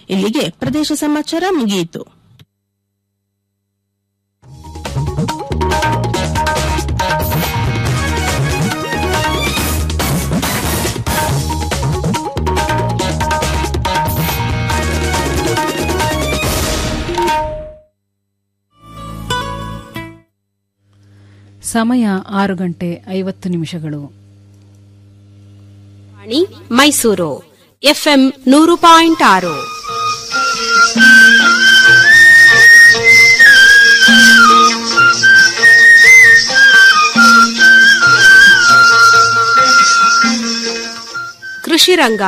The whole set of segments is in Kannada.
ಇಲ್ಲಿಗೆ ಪ್ರದೇಶ ಸಮಾಚಾರ ಮುಗಿಯಿತು ಸಮಯ ಆರು ಗಂಟೆ ಐವತ್ತು ನಿಮಿಷಗಳು ವಾಣಿ ಮೈಸೂರು ಎಫ್ಎಂ ನೂರು ಪಾಯಿಂಟ್ ಆರು ಕೃಷಿ ರಂಗ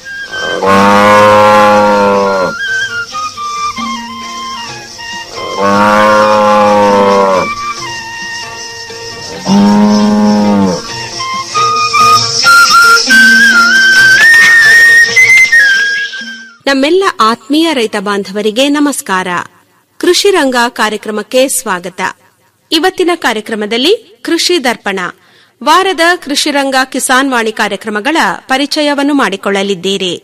ನಮ್ಮೆಲ್ಲ ಆತ್ಮೀಯ ರೈತ ಬಾಂಧವರಿಗೆ ನಮಸ್ಕಾರ ಕೃಷಿ ರಂಗ ಕಾರ್ಯಕ್ರಮಕ್ಕೆ ಸ್ವಾಗತ ಇವತ್ತಿನ ಕಾರ್ಯಕ್ರಮದಲ್ಲಿ ಕೃಷಿ ದರ್ಪಣ ವಾರದ ಕೃಷಿ ರಂಗ ಕಿಸಾನ್ ವಾಣಿ ಕಾರ್ಯಕ್ರಮಗಳ ಪರಿಚಯವನ್ನು ಮಾಡಿಕೊಳ್ಳಲಿದ್ದೀರಿ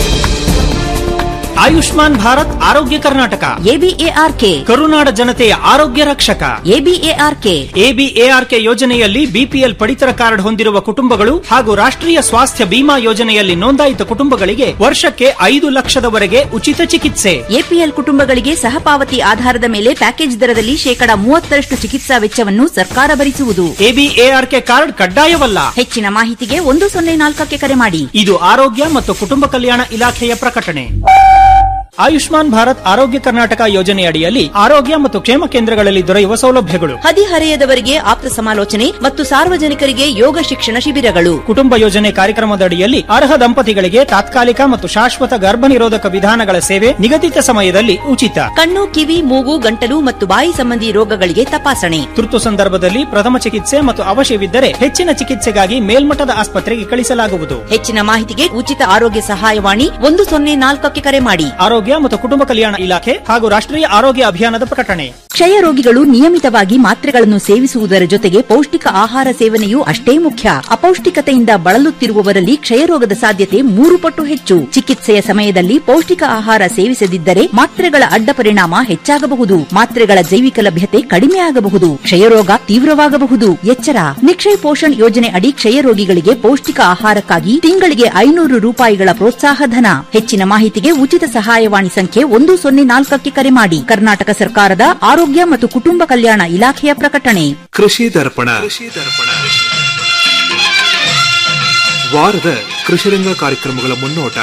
ಆಯುಷ್ಮಾನ್ ಭಾರತ್ ಆರೋಗ್ಯ ಕರ್ನಾಟಕ ಎಬಿಎಆರ್ಕೆ ಕರುನಾಡ ಜನತೆಯ ಆರೋಗ್ಯ ರಕ್ಷಕ ಎಬಿಎಆರ್ಕೆ ಎಬಿಎಆರ್ಕೆ ಯೋಜನೆಯಲ್ಲಿ ಬಿಪಿಎಲ್ ಪಡಿತರ ಕಾರ್ಡ್ ಹೊಂದಿರುವ ಕುಟುಂಬಗಳು ಹಾಗೂ ರಾಷ್ಟ್ರೀಯ ಸ್ವಾಸ್ಥ್ಯ ಬಿಮಾ ಯೋಜನೆಯಲ್ಲಿ ನೋಂದಾಯಿತ ಕುಟುಂಬಗಳಿಗೆ ವರ್ಷಕ್ಕೆ ಐದು ಲಕ್ಷದವರೆಗೆ ಉಚಿತ ಚಿಕಿತ್ಸೆ ಎಪಿಎಲ್ ಕುಟುಂಬಗಳಿಗೆ ಸಹಪಾವತಿ ಆಧಾರದ ಮೇಲೆ ಪ್ಯಾಕೇಜ್ ದರದಲ್ಲಿ ಶೇಕಡ ಮೂವತ್ತರಷ್ಟು ಚಿಕಿತ್ಸಾ ವೆಚ್ಚವನ್ನು ಸರ್ಕಾರ ಭರಿಸುವುದು ಎಬಿಎಆರ್ಕೆ ಕಾರ್ಡ್ ಕಡ್ಡಾಯವಲ್ಲ ಹೆಚ್ಚಿನ ಮಾಹಿತಿಗೆ ಒಂದು ಸೊನ್ನೆ ನಾಲ್ಕಕ್ಕೆ ಕರೆ ಮಾಡಿ ಇದು ಆರೋಗ್ಯ ಮತ್ತು ಕುಟುಂಬ ಕಲ್ಯಾಣ ಇಲಾಖೆಯ ಪ್ರಕಟಣೆ ಆಯುಷ್ಮಾನ್ ಭಾರತ್ ಆರೋಗ್ಯ ಕರ್ನಾಟಕ ಯೋಜನೆಯಡಿಯಲ್ಲಿ ಆರೋಗ್ಯ ಮತ್ತು ಕ್ಷೇಮ ಕೇಂದ್ರಗಳಲ್ಲಿ ದೊರೆಯುವ ಸೌಲಭ್ಯಗಳು ಹದಿಹರೆಯದವರಿಗೆ ಆಪ್ತ ಸಮಾಲೋಚನೆ ಮತ್ತು ಸಾರ್ವಜನಿಕರಿಗೆ ಯೋಗ ಶಿಕ್ಷಣ ಶಿಬಿರಗಳು ಕುಟುಂಬ ಯೋಜನೆ ಕಾರ್ಯಕ್ರಮದಡಿಯಲ್ಲಿ ಅರ್ಹ ದಂಪತಿಗಳಿಗೆ ತಾತ್ಕಾಲಿಕ ಮತ್ತು ಶಾಶ್ವತ ಗರ್ಭ ನಿರೋಧಕ ವಿಧಾನಗಳ ಸೇವೆ ನಿಗದಿತ ಸಮಯದಲ್ಲಿ ಉಚಿತ ಕಣ್ಣು ಕಿವಿ ಮೂಗು ಗಂಟಲು ಮತ್ತು ಬಾಯಿ ಸಂಬಂಧಿ ರೋಗಗಳಿಗೆ ತಪಾಸಣೆ ತುರ್ತು ಸಂದರ್ಭದಲ್ಲಿ ಪ್ರಥಮ ಚಿಕಿತ್ಸೆ ಮತ್ತು ಅವಶ್ಯವಿದ್ದರೆ ಹೆಚ್ಚಿನ ಚಿಕಿತ್ಸೆಗಾಗಿ ಮೇಲ್ಮಟ್ಟದ ಆಸ್ಪತ್ರೆಗೆ ಕಳಿಸಲಾಗುವುದು ಹೆಚ್ಚಿನ ಮಾಹಿತಿಗೆ ಉಚಿತ ಆರೋಗ್ಯ ಸಹಾಯವಾಣಿ ಒಂದು ಸೊನ್ನೆ ನಾಲ್ಕಕ್ಕೆ ಕರೆ ಮಾಡಿ ಆರೋಗ್ಯ ಮತ್ತು ಕುಟುಂಬ ಕಲ್ಯಾಣ ಇಲಾಖೆ ಹಾಗೂ ರಾಷ್ಟ್ರೀಯ ಆರೋಗ್ಯ ಅಭಿಯಾನದ ಪ್ರಕಟಣೆ ಕ್ಷಯ ರೋಗಿಗಳು ನಿಯಮಿತವಾಗಿ ಮಾತ್ರೆಗಳನ್ನು ಸೇವಿಸುವುದರ ಜೊತೆಗೆ ಪೌಷ್ಟಿಕ ಆಹಾರ ಸೇವನೆಯೂ ಅಷ್ಟೇ ಮುಖ್ಯ ಅಪೌಷ್ಟಿಕತೆಯಿಂದ ಬಳಲುತ್ತಿರುವವರಲ್ಲಿ ಕ್ಷಯರೋಗದ ಸಾಧ್ಯತೆ ಮೂರು ಪಟ್ಟು ಹೆಚ್ಚು ಚಿಕಿತ್ಸೆಯ ಸಮಯದಲ್ಲಿ ಪೌಷ್ಟಿಕ ಆಹಾರ ಸೇವಿಸದಿದ್ದರೆ ಮಾತ್ರೆಗಳ ಅಡ್ಡ ಪರಿಣಾಮ ಹೆಚ್ಚಾಗಬಹುದು ಮಾತ್ರೆಗಳ ಜೈವಿಕ ಲಭ್ಯತೆ ಕಡಿಮೆ ಆಗಬಹುದು ಕ್ಷಯರೋಗ ತೀವ್ರವಾಗಬಹುದು ಎಚ್ಚರ ನಿಕ್ಷಯ್ ಪೋಷಣ್ ಯೋಜನೆ ಅಡಿ ಕ್ಷಯ ರೋಗಿಗಳಿಗೆ ಪೌಷ್ಟಿಕ ಆಹಾರಕ್ಕಾಗಿ ತಿಂಗಳಿಗೆ ಐನೂರು ರೂಪಾಯಿಗಳ ಪ್ರೋತ್ಸಾಹ ಧನ ಹೆಚ್ಚಿನ ಮಾಹಿತಿಗೆ ಉಚಿತ ಸಹಾಯವಾಣಿ ಸಂಖ್ಯೆ ಒಂದು ಸೊನ್ನೆ ನಾಲ್ಕಕ್ಕೆ ಕರೆ ಮಾಡಿ ಕರ್ನಾಟಕ ಸರ್ಕಾರದ ಆರೋಗ್ಯ ಮತ್ತು ಕುಟುಂಬ ಕಲ್ಯಾಣ ಇಲಾಖೆಯ ಪ್ರಕಟಣೆ ಕೃಷಿ ದರ್ಪಣ ವಾರದ ಕೃಷಿರಂಗ ಕಾರ್ಯಕ್ರಮಗಳ ಮುನ್ನೋಟ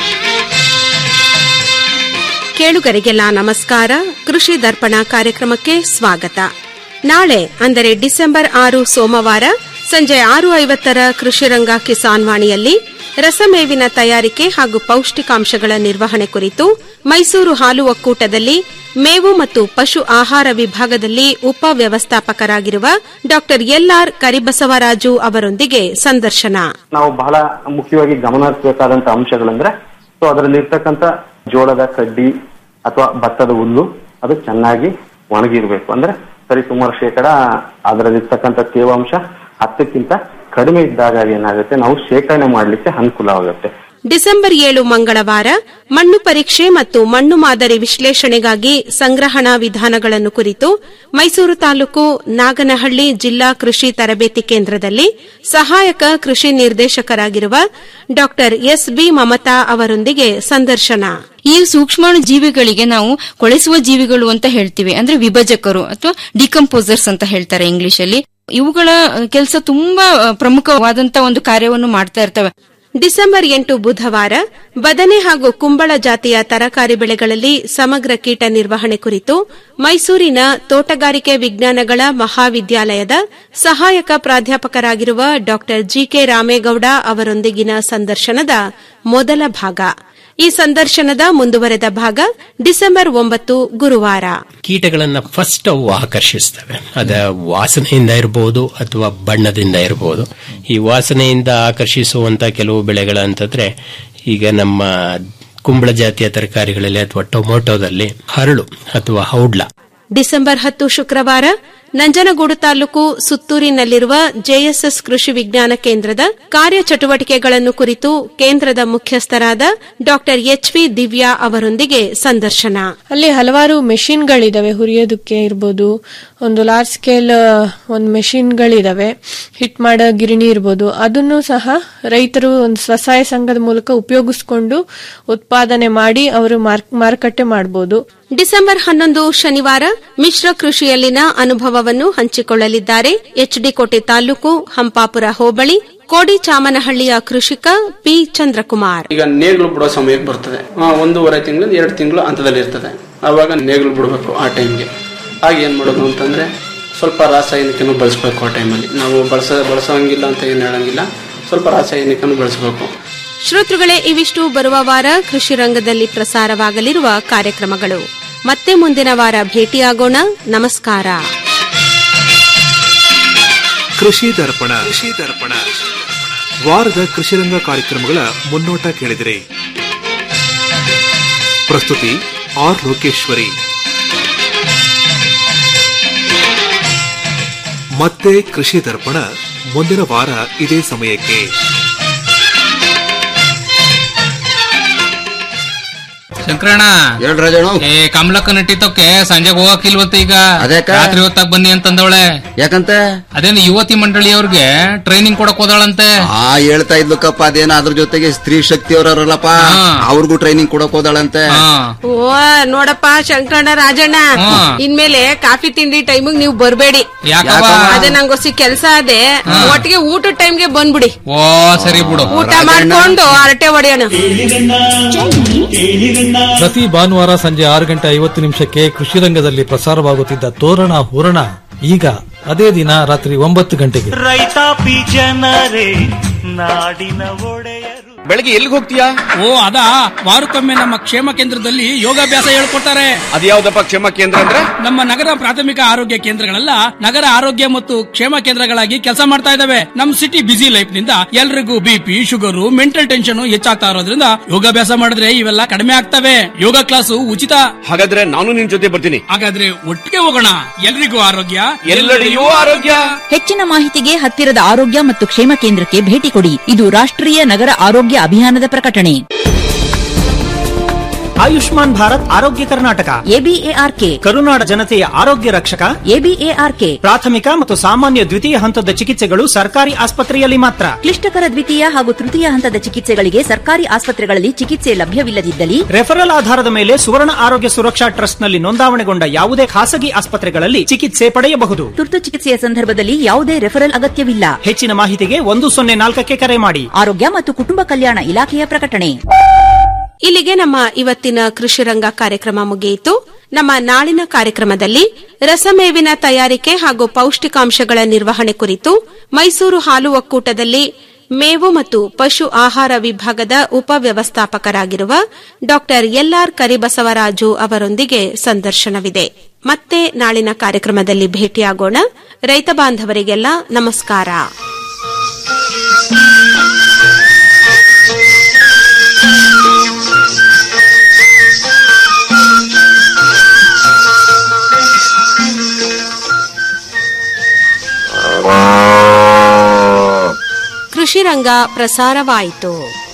ಕೇಳುಗರಿಗೆಲ್ಲ ನಮಸ್ಕಾರ ಕೃಷಿ ದರ್ಪಣ ಕಾರ್ಯಕ್ರಮಕ್ಕೆ ಸ್ವಾಗತ ನಾಳೆ ಅಂದರೆ ಡಿಸೆಂಬರ್ ಆರು ಸೋಮವಾರ ಸಂಜೆ ಆರು ಐವತ್ತರ ಕೃಷಿರಂಗ ಕಿಸಾನ್ ವಾಣಿಯಲ್ಲಿ ರಸಮೇವಿನ ತಯಾರಿಕೆ ಹಾಗೂ ಪೌಷ್ಟಿಕಾಂಶಗಳ ನಿರ್ವಹಣೆ ಕುರಿತು ಮೈಸೂರು ಹಾಲು ಒಕ್ಕೂಟದಲ್ಲಿ ಮೇವು ಮತ್ತು ಪಶು ಆಹಾರ ವಿಭಾಗದಲ್ಲಿ ಉಪ ವ್ಯವಸ್ಥಾಪಕರಾಗಿರುವ ಡಾ ಎಲ್ಆರ್ ಕರಿಬಸವರಾಜು ಅವರೊಂದಿಗೆ ಸಂದರ್ಶನ ನಾವು ಬಹಳ ಮುಖ್ಯವಾಗಿ ಗಮನ ಹರಿಸಬೇಕಾದಂತ ಅಂಶಗಳಂದ್ರೆ ಸೊ ಅದರಲ್ಲಿ ಇರ್ತಕ್ಕಂಥ ಜೋಳದ ಕಡ್ಡಿ ಅಥವಾ ಭತ್ತದ ಹುಲ್ಲು ಅದು ಚೆನ್ನಾಗಿ ಒಣಗಿರ್ಬೇಕು ಅಂದ್ರೆ ಸರಿ ಸುಮಾರು ಶೇಕಡ ಅದರಲ್ಲಿರ್ತಕ್ಕಂಥ ತೇವಾಂಶ ಹತ್ತಕ್ಕಿಂತ ಕಡಿಮೆ ಇದ್ದಾಗ ಏನಾಗುತ್ತೆ ನಾವು ಶೇಖರಣೆ ಮಾಡ್ಲಿಕ್ಕೆ ಅನುಕೂಲವಾಗುತ್ತೆ ಡಿಸೆಂಬರ್ ಏಳು ಮಂಗಳವಾರ ಮಣ್ಣು ಪರೀಕ್ಷೆ ಮತ್ತು ಮಣ್ಣು ಮಾದರಿ ವಿಶ್ಲೇಷಣೆಗಾಗಿ ಸಂಗ್ರಹಣಾ ವಿಧಾನಗಳನ್ನು ಕುರಿತು ಮೈಸೂರು ತಾಲೂಕು ನಾಗನಹಳ್ಳಿ ಜಿಲ್ಲಾ ಕೃಷಿ ತರಬೇತಿ ಕೇಂದ್ರದಲ್ಲಿ ಸಹಾಯಕ ಕೃಷಿ ನಿರ್ದೇಶಕರಾಗಿರುವ ಡಾ ಎಸ್ಬಿ ಮಮತಾ ಅವರೊಂದಿಗೆ ಸಂದರ್ಶನ ಈ ಸೂಕ್ಷ್ಮಾಣು ಜೀವಿಗಳಿಗೆ ನಾವು ಕೊಳೆಸುವ ಜೀವಿಗಳು ಅಂತ ಹೇಳ್ತೀವಿ ಅಂದ್ರೆ ವಿಭಜಕರು ಅಥವಾ ಡಿಕಂಪೋಸರ್ಸ್ ಅಂತ ಹೇಳ್ತಾರೆ ಇಂಗ್ಲಿಷ್ ಅಲ್ಲಿ ಇವುಗಳ ಕೆಲಸ ತುಂಬಾ ಪ್ರಮುಖವಾದಂತ ಒಂದು ಕಾರ್ಯವನ್ನು ಮಾಡ್ತಾ ಇರ್ತವೆ ಡಿಸೆಂಬರ್ ಎಂಟು ಬುಧವಾರ ಬದನೆ ಹಾಗೂ ಕುಂಬಳ ಜಾತಿಯ ತರಕಾರಿ ಬೆಳೆಗಳಲ್ಲಿ ಸಮಗ್ರ ಕೀಟ ನಿರ್ವಹಣೆ ಕುರಿತು ಮೈಸೂರಿನ ತೋಟಗಾರಿಕೆ ವಿಜ್ಞಾನಗಳ ಮಹಾವಿದ್ಯಾಲಯದ ಸಹಾಯಕ ಪ್ರಾಧ್ಯಾಪಕರಾಗಿರುವ ಡಾ ಜಿಕೆ ರಾಮೇಗೌಡ ಅವರೊಂದಿಗಿನ ಸಂದರ್ಶನದ ಮೊದಲ ಭಾಗ ಈ ಸಂದರ್ಶನದ ಮುಂದುವರೆದ ಭಾಗ ಡಿಸೆಂಬರ್ ಒಂಬತ್ತು ಗುರುವಾರ ಕೀಟಗಳನ್ನ ಫಸ್ಟ್ ಅವು ಆಕರ್ಷಿಸ್ತವೆ ಅದ ವಾಸನೆಯಿಂದ ಇರಬಹುದು ಅಥವಾ ಬಣ್ಣದಿಂದ ಇರಬಹುದು ಈ ವಾಸನೆಯಿಂದ ಆಕರ್ಷಿಸುವಂತ ಕೆಲವು ಬೆಳೆಗಳಂತಂದ್ರೆ ಈಗ ನಮ್ಮ ಕುಂಬಳ ಜಾತಿಯ ತರಕಾರಿಗಳಲ್ಲಿ ಅಥವಾ ಟೊಮೊಟೊದಲ್ಲಿ ಹರಳು ಅಥವಾ ಹೌಡ್ಲ ಡಿಸೆಂಬರ್ ಹತ್ತು ಶುಕ್ರವಾರ ನಂಜನಗೂಡು ತಾಲೂಕು ಸುತ್ತೂರಿನಲ್ಲಿರುವ ಜೆಎಸ್ಎಸ್ ಕೃಷಿ ವಿಜ್ಞಾನ ಕೇಂದ್ರದ ಕಾರ್ಯಚಟುವಟಿಕೆಗಳನ್ನು ಕುರಿತು ಕೇಂದ್ರದ ಮುಖ್ಯಸ್ಥರಾದ ಡಾ ಎಚ್ವಿ ದಿವ್ಯಾ ಅವರೊಂದಿಗೆ ಸಂದರ್ಶನ ಅಲ್ಲಿ ಹಲವಾರು ಮೆಷಿನ್ಗಳಿದಾವೆ ಹುರಿಯೋದಕ್ಕೆ ಇರ್ಬೋದು ಒಂದು ಲಾರ್ಜ್ ಸ್ಕೇಲ್ ಒಂದು ಮೆಷಿನ್ಗಳಿದಾವೆ ಹಿಟ್ ಮಾಡೋ ಗಿರಣಿ ಇರ್ಬೋದು ಅದನ್ನು ಸಹ ರೈತರು ಒಂದು ಸ್ವಸಹಾಯ ಸಂಘದ ಮೂಲಕ ಉಪಯೋಗಿಸ್ಕೊಂಡು ಉತ್ಪಾದನೆ ಮಾಡಿ ಅವರು ಮಾರುಕಟ್ಟೆ ಮಾಡಬಹುದು ಡಿಸೆಂಬರ್ ಹನ್ನೊಂದು ಶನಿವಾರ ಮಿಶ್ರ ಕೃಷಿಯಲ್ಲಿನ ಅನುಭವವನ್ನು ಹಂಚಿಕೊಳ್ಳಲಿದ್ದಾರೆ ಎಚ್ಡಿ ಕೋಟೆ ತಾಲೂಕು ಹಂಪಾಪುರ ಹೋಬಳಿ ಕೋಡಿ ಚಾಮನಹಳ್ಳಿಯ ಕೃಷಿಕ ಪಿ ಚಂದ್ರಕುಮಾರ್ ಈಗ ನೇಗಿಲು ಬಿಡೋ ಸಮಯಕ್ಕೆ ಬರ್ತದೆ ಆ, ಒಂದೂವರೆ ತಿಂಗಳು ಎರಡು ತಿಂಗಳು ಹಂತದಲ್ಲಿ ಇರ್ತದೆ ಆವಾಗ ನೇಗಿಲು ಬಿಡಬೇಕು ಆ ಟೈಮ್ಗೆ ಆಗ ಏನು ಮಾಡೋದು ಅಂತಂದ್ರೆ ಸ್ವಲ್ಪ ರಾಸಾಯನಿಕನು ಬಳಸಬೇಕು ಆ ಟೈಮಲ್ಲಿ ನಾವು ಬಳಸ ಬಳಸೋಂಗಿಲ್ಲ ಅಂತ ಏನು ಹೇಳಂಗಿಲ್ಲ ಸ್ವಲ್ಪ ರಾಸಾಯನಿಕನು ಬಳಸಬೇಕು ಶ್ರೋತೃಗಳೇ ಇವಿಷ್ಟು ಬರುವ ವಾರ ಕೃಷಿ ರಂಗದಲ್ಲಿ ಪ್ರಸಾರವಾಗಲಿರುವ ಕಾರ್ಯಕ್ರಮಗಳು ಮತ್ತೆ ಮುಂದಿನ ವಾರ ಭೇಟಿಯಾಗೋಣ ನಮಸ್ಕಾರ ಕೃಷಿ ದರ್ಪಣ ಕೃಷಿ ದರ್ಪಣ ವಾರದ ಕೃಷಿರಂಗ ಕಾರ್ಯಕ್ರಮಗಳ ಮುನ್ನೋಟ ಕೇಳಿದಿರಿ ಪ್ರಸ್ತುತಿ ಆರ್ ಲೋಕೇಶ್ವರಿ ಮತ್ತೆ ಕೃಷಿ ದರ್ಪಣ ಮುಂದಿನ ವಾರ ಇದೇ ಸಮಯಕ್ಕೆ ಶಂಕರಣ್ಣ ಹೇಳ್ರಾಜಣ್ಣ ಏ ಕಮಲಕ್ಕ ನಟ್ಟಿತ್ತಕ್ಕೆ ಸಂಜೆಗೆ ಹೋಗಕ್ಕಿಲ್ವತ್ತ ಈಗ ಅದ್ಯಾಕ? ರಾತ್ರಿ ಹೊತ್ತಾಗ ಬನ್ನಿ ಅಂತಂದವಳೆ ಯಾಕಂತ ಅದೇನು ಯುವತಿ ಮಂಡಳಿಯವ್ರಿಗೆ ಟ್ರೈನಿಂಗ್ ಕೊಡಕ್ ಹೋದಾಳಂತೆ ಆ ಹೇಳ್ತಾ ಇದ್ಲಕ್ಕಪ್ಪ ಅದೇನ ಅದ್ರ ಜೊತೆಗೆ ಸ್ತ್ರೀ ಶಕ್ತಿ ಅವರಲ್ಲಪ್ಪ ಅವ್ರಿಗೂ ಟ್ರೈನಿಂಗ್ ಕೊಡಕ್ ಹೋದಾಳಂತೆ ಓ ನೋಡಪ್ಪ ಶಂಕರಣ್ಣ ರಾಜಣ್ಣ ಇನ್ಮೇಲೆ ಕಾಫಿ ತಿಂಡಿ ಟೈಮಿಗೆ ನೀವು ಬರ್ಬೇಡಿ ಯಾಕವ್ವ? ಅದೇ ನಂಗೊಸಿ ಕೆಲ್ಸ ಅದೇ ಒಟ್ಟಿಗೆ ಊಟದ ಟೈಮ್ಗೆ ಬಂದ್ಬಿಡಿ ಓ ಸರಿ ಬಿಡು ಊಟ ಮಾಡ್ಕೊಂಡು ಹರಟೆ ಹೊಡೆಯೋಣ ಪ್ರತಿ ಭಾನುವಾರ ಸಂಜೆ ಆರು ಗಂಟೆ ಐವತ್ತು ನಿಮಿಷಕ್ಕೆ ಕೃಷಿ ರಂಗದಲ್ಲಿ ಪ್ರಸಾರವಾಗುತ್ತಿದ್ದ ತೋರಣ ಹೂರಣ ಈಗ ಅದೇ ದಿನ ರಾತ್ರಿ ಒಂಬತ್ತು ಗಂಟೆಗೆ ರೈತಾಪಿ ಜನರೇ ನಾಡಿನ ಒಡೆಯರು ಬೆಳಗ್ಗೆ ಎಲ್ಲಿಗೆ ಹೋಗ್ತೀಯಾ ಓ ಅದಾ ವಾರಕ್ಕೊಮ್ಮೆ ನಮ್ಮ ಕ್ಷೇಮ ಕೇಂದ್ರದಲ್ಲಿ ಯೋಗಾಭ್ಯಾಸ ಹೇಳ್ಕೊಡ್ತಾರೆ ಅದ್ಯಾವ್ದಪ್ಪ ಕ್ಷೇಮ ಕೇಂದ್ರ ಅಂದ್ರೆ ನಮ್ಮ ನಗರ ಪ್ರಾಥಮಿಕ ಆರೋಗ್ಯ ಕೇಂದ್ರಗಳೆಲ್ಲ ನಗರ ಆರೋಗ್ಯ ಮತ್ತು ಕ್ಷೇಮ ಕೇಂದ್ರಗಳಾಗಿ ಕೆಲಸ ಮಾಡ್ತಾ ಇದಾವೆ ನಮ್ ಸಿಟಿ ಬಿಸಿ ಲೈಫ್ ನಿಂದ ಎಲ್ರಿಗೂ ಬಿಪಿ ಶುಗರು ಮೆಂಟಲ್ ಟೆನ್ಷನ್ ಹೆಚ್ಚಾಗ್ತಾ ಇರೋದ್ರಿಂದ ಯೋಗಾಭ್ಯಾಸ ಮಾಡಿದ್ರೆ ಇವೆಲ್ಲ ಕಡಿಮೆ ಆಗ್ತವೆ ಯೋಗ ಕ್ಲಾಸು ಉಚಿತ ಹಾಗಾದ್ರೆ ನಾನು ನಿನ್ ಜೊತೆ ಬರ್ತೀನಿ ಹಾಗಾದ್ರೆ ಒಟ್ಟಿಗೆ ಹೋಗೋಣ ಎಲ್ರಿಗೂ ಆರೋಗ್ಯ ಎಲ್ಲೆಡೆಯೂ ಆರೋಗ್ಯ ಹೆಚ್ಚಿನ ಮಾಹಿತಿಗೆ ಹತ್ತಿರದ ಆರೋಗ್ಯ ಮತ್ತು ಕ್ಷೇಮ ಕೇಂದ್ರಕ್ಕೆ ಭೇಟಿ ಕೊಡಿ ಇದು ರಾಷ್ಟ್ರೀಯ ನಗರ ಆರೋಗ್ಯ ಅಭಿಯಾನದ ಪ್ರಕಟಣೆ ಆಯುಷ್ಮಾನ್ ಭಾರತ್ ಆರೋಗ್ಯ ಕರ್ನಾಟಕ ಎಬಿಎಆರ್ಕೆ ಕರುನಾಡ ಜನತೆಯ ಆರೋಗ್ಯ ರಕ್ಷಕ ಎಬಿಎಆರ್ಕೆ ಪ್ರಾಥಮಿಕ ಮತ್ತು ಸಾಮಾನ್ಯ ದ್ವಿತೀಯ ಹಂತದ ಚಿಕಿತ್ಸೆಗಳು ಸರ್ಕಾರಿ ಆಸ್ಪತ್ರೆಯಲ್ಲಿ ಮಾತ್ರ ಕ್ಲಿಷ್ಟಕರ ದ್ವಿತೀಯ ಹಾಗೂ ತೃತೀಯ ಹಂತದ ಚಿಕಿತ್ಸೆಗಳಿಗೆ ಸರ್ಕಾರಿ ಆಸ್ಪತ್ರೆಗಳಲ್ಲಿ ಚಿಕಿತ್ಸೆ ಲಭ್ಯವಿಲ್ಲದಿದ್ದಲ್ಲಿ ರೆಫರಲ್ ಆಧಾರದ ಮೇಲೆ ಸುವರ್ಣ ಆರೋಗ್ಯ ಸುರಕ್ಷಾ ಟ್ರಸ್ಟ್ನಲ್ಲಿ ನೋಂದಾವಣೆಗೊಂಡ ಯಾವುದೇ ಖಾಸಗಿ ಆಸ್ಪತ್ರೆಗಳಲ್ಲಿ ಚಿಕಿತ್ಸೆ ಪಡೆಯಬಹುದು ತುರ್ತು ಚಿಕಿತ್ಸೆಯ ಸಂದರ್ಭದಲ್ಲಿ ಯಾವುದೇ ರೆಫರಲ್ ಅಗತ್ಯವಿಲ್ಲ ಹೆಚ್ಚಿನ ಮಾಹಿತಿಗೆ ಒಂದು ಸೊನ್ನೆ ನಾಲ್ಕಕ್ಕೆ ಕರೆ ಮಾಡಿ ಆರೋಗ್ಯ ಮತ್ತು ಕುಟುಂಬ ಕಲ್ಯಾಣ ಇಲಾಖೆಯ ಪ್ರಕಟಣೆ ಇಲ್ಲಿಗೆ ನಮ್ಮ ಇವತ್ತಿನ ಕೃಷಿ ರಂಗ ಕಾರ್ಯಕ್ರಮ ಮುಗಿಯಿತು ನಮ್ಮ ನಾಳಿನ ಕಾರ್ಯಕ್ರಮದಲ್ಲಿ ರಸಮೇವಿನ ತಯಾರಿಕೆ ಹಾಗೂ ಪೌಷ್ಟಿಕಾಂಶಗಳ ನಿರ್ವಹಣೆ ಕುರಿತು ಮೈಸೂರು ಹಾಲು ಒಕ್ಕೂಟದಲ್ಲಿ ಮೇವು ಮತ್ತು ಪಶು ಆಹಾರ ವಿಭಾಗದ ಉಪವ್ಯವಸ್ಥಾಪಕರಾಗಿರುವ ಡಾ ಎಲ್ಆರ್ ಕರಿಬಸವರಾಜು ಅವರೊಂದಿಗೆ ಸಂದರ್ಶನವಿದೆ ಮತ್ತೆ ನಾಳಿನ ಕಾರ್ಯಕ್ರಮದಲ್ಲಿ ಭೇಟಿಯಾಗೋಣ ರೈತ ಬಾಂಧವರಿಗೆಲ್ಲ ನಮಸ್ಕಾರ ಕೃಷಿ ರಂಗ ಪ್ರಸಾರವಾಯಿತು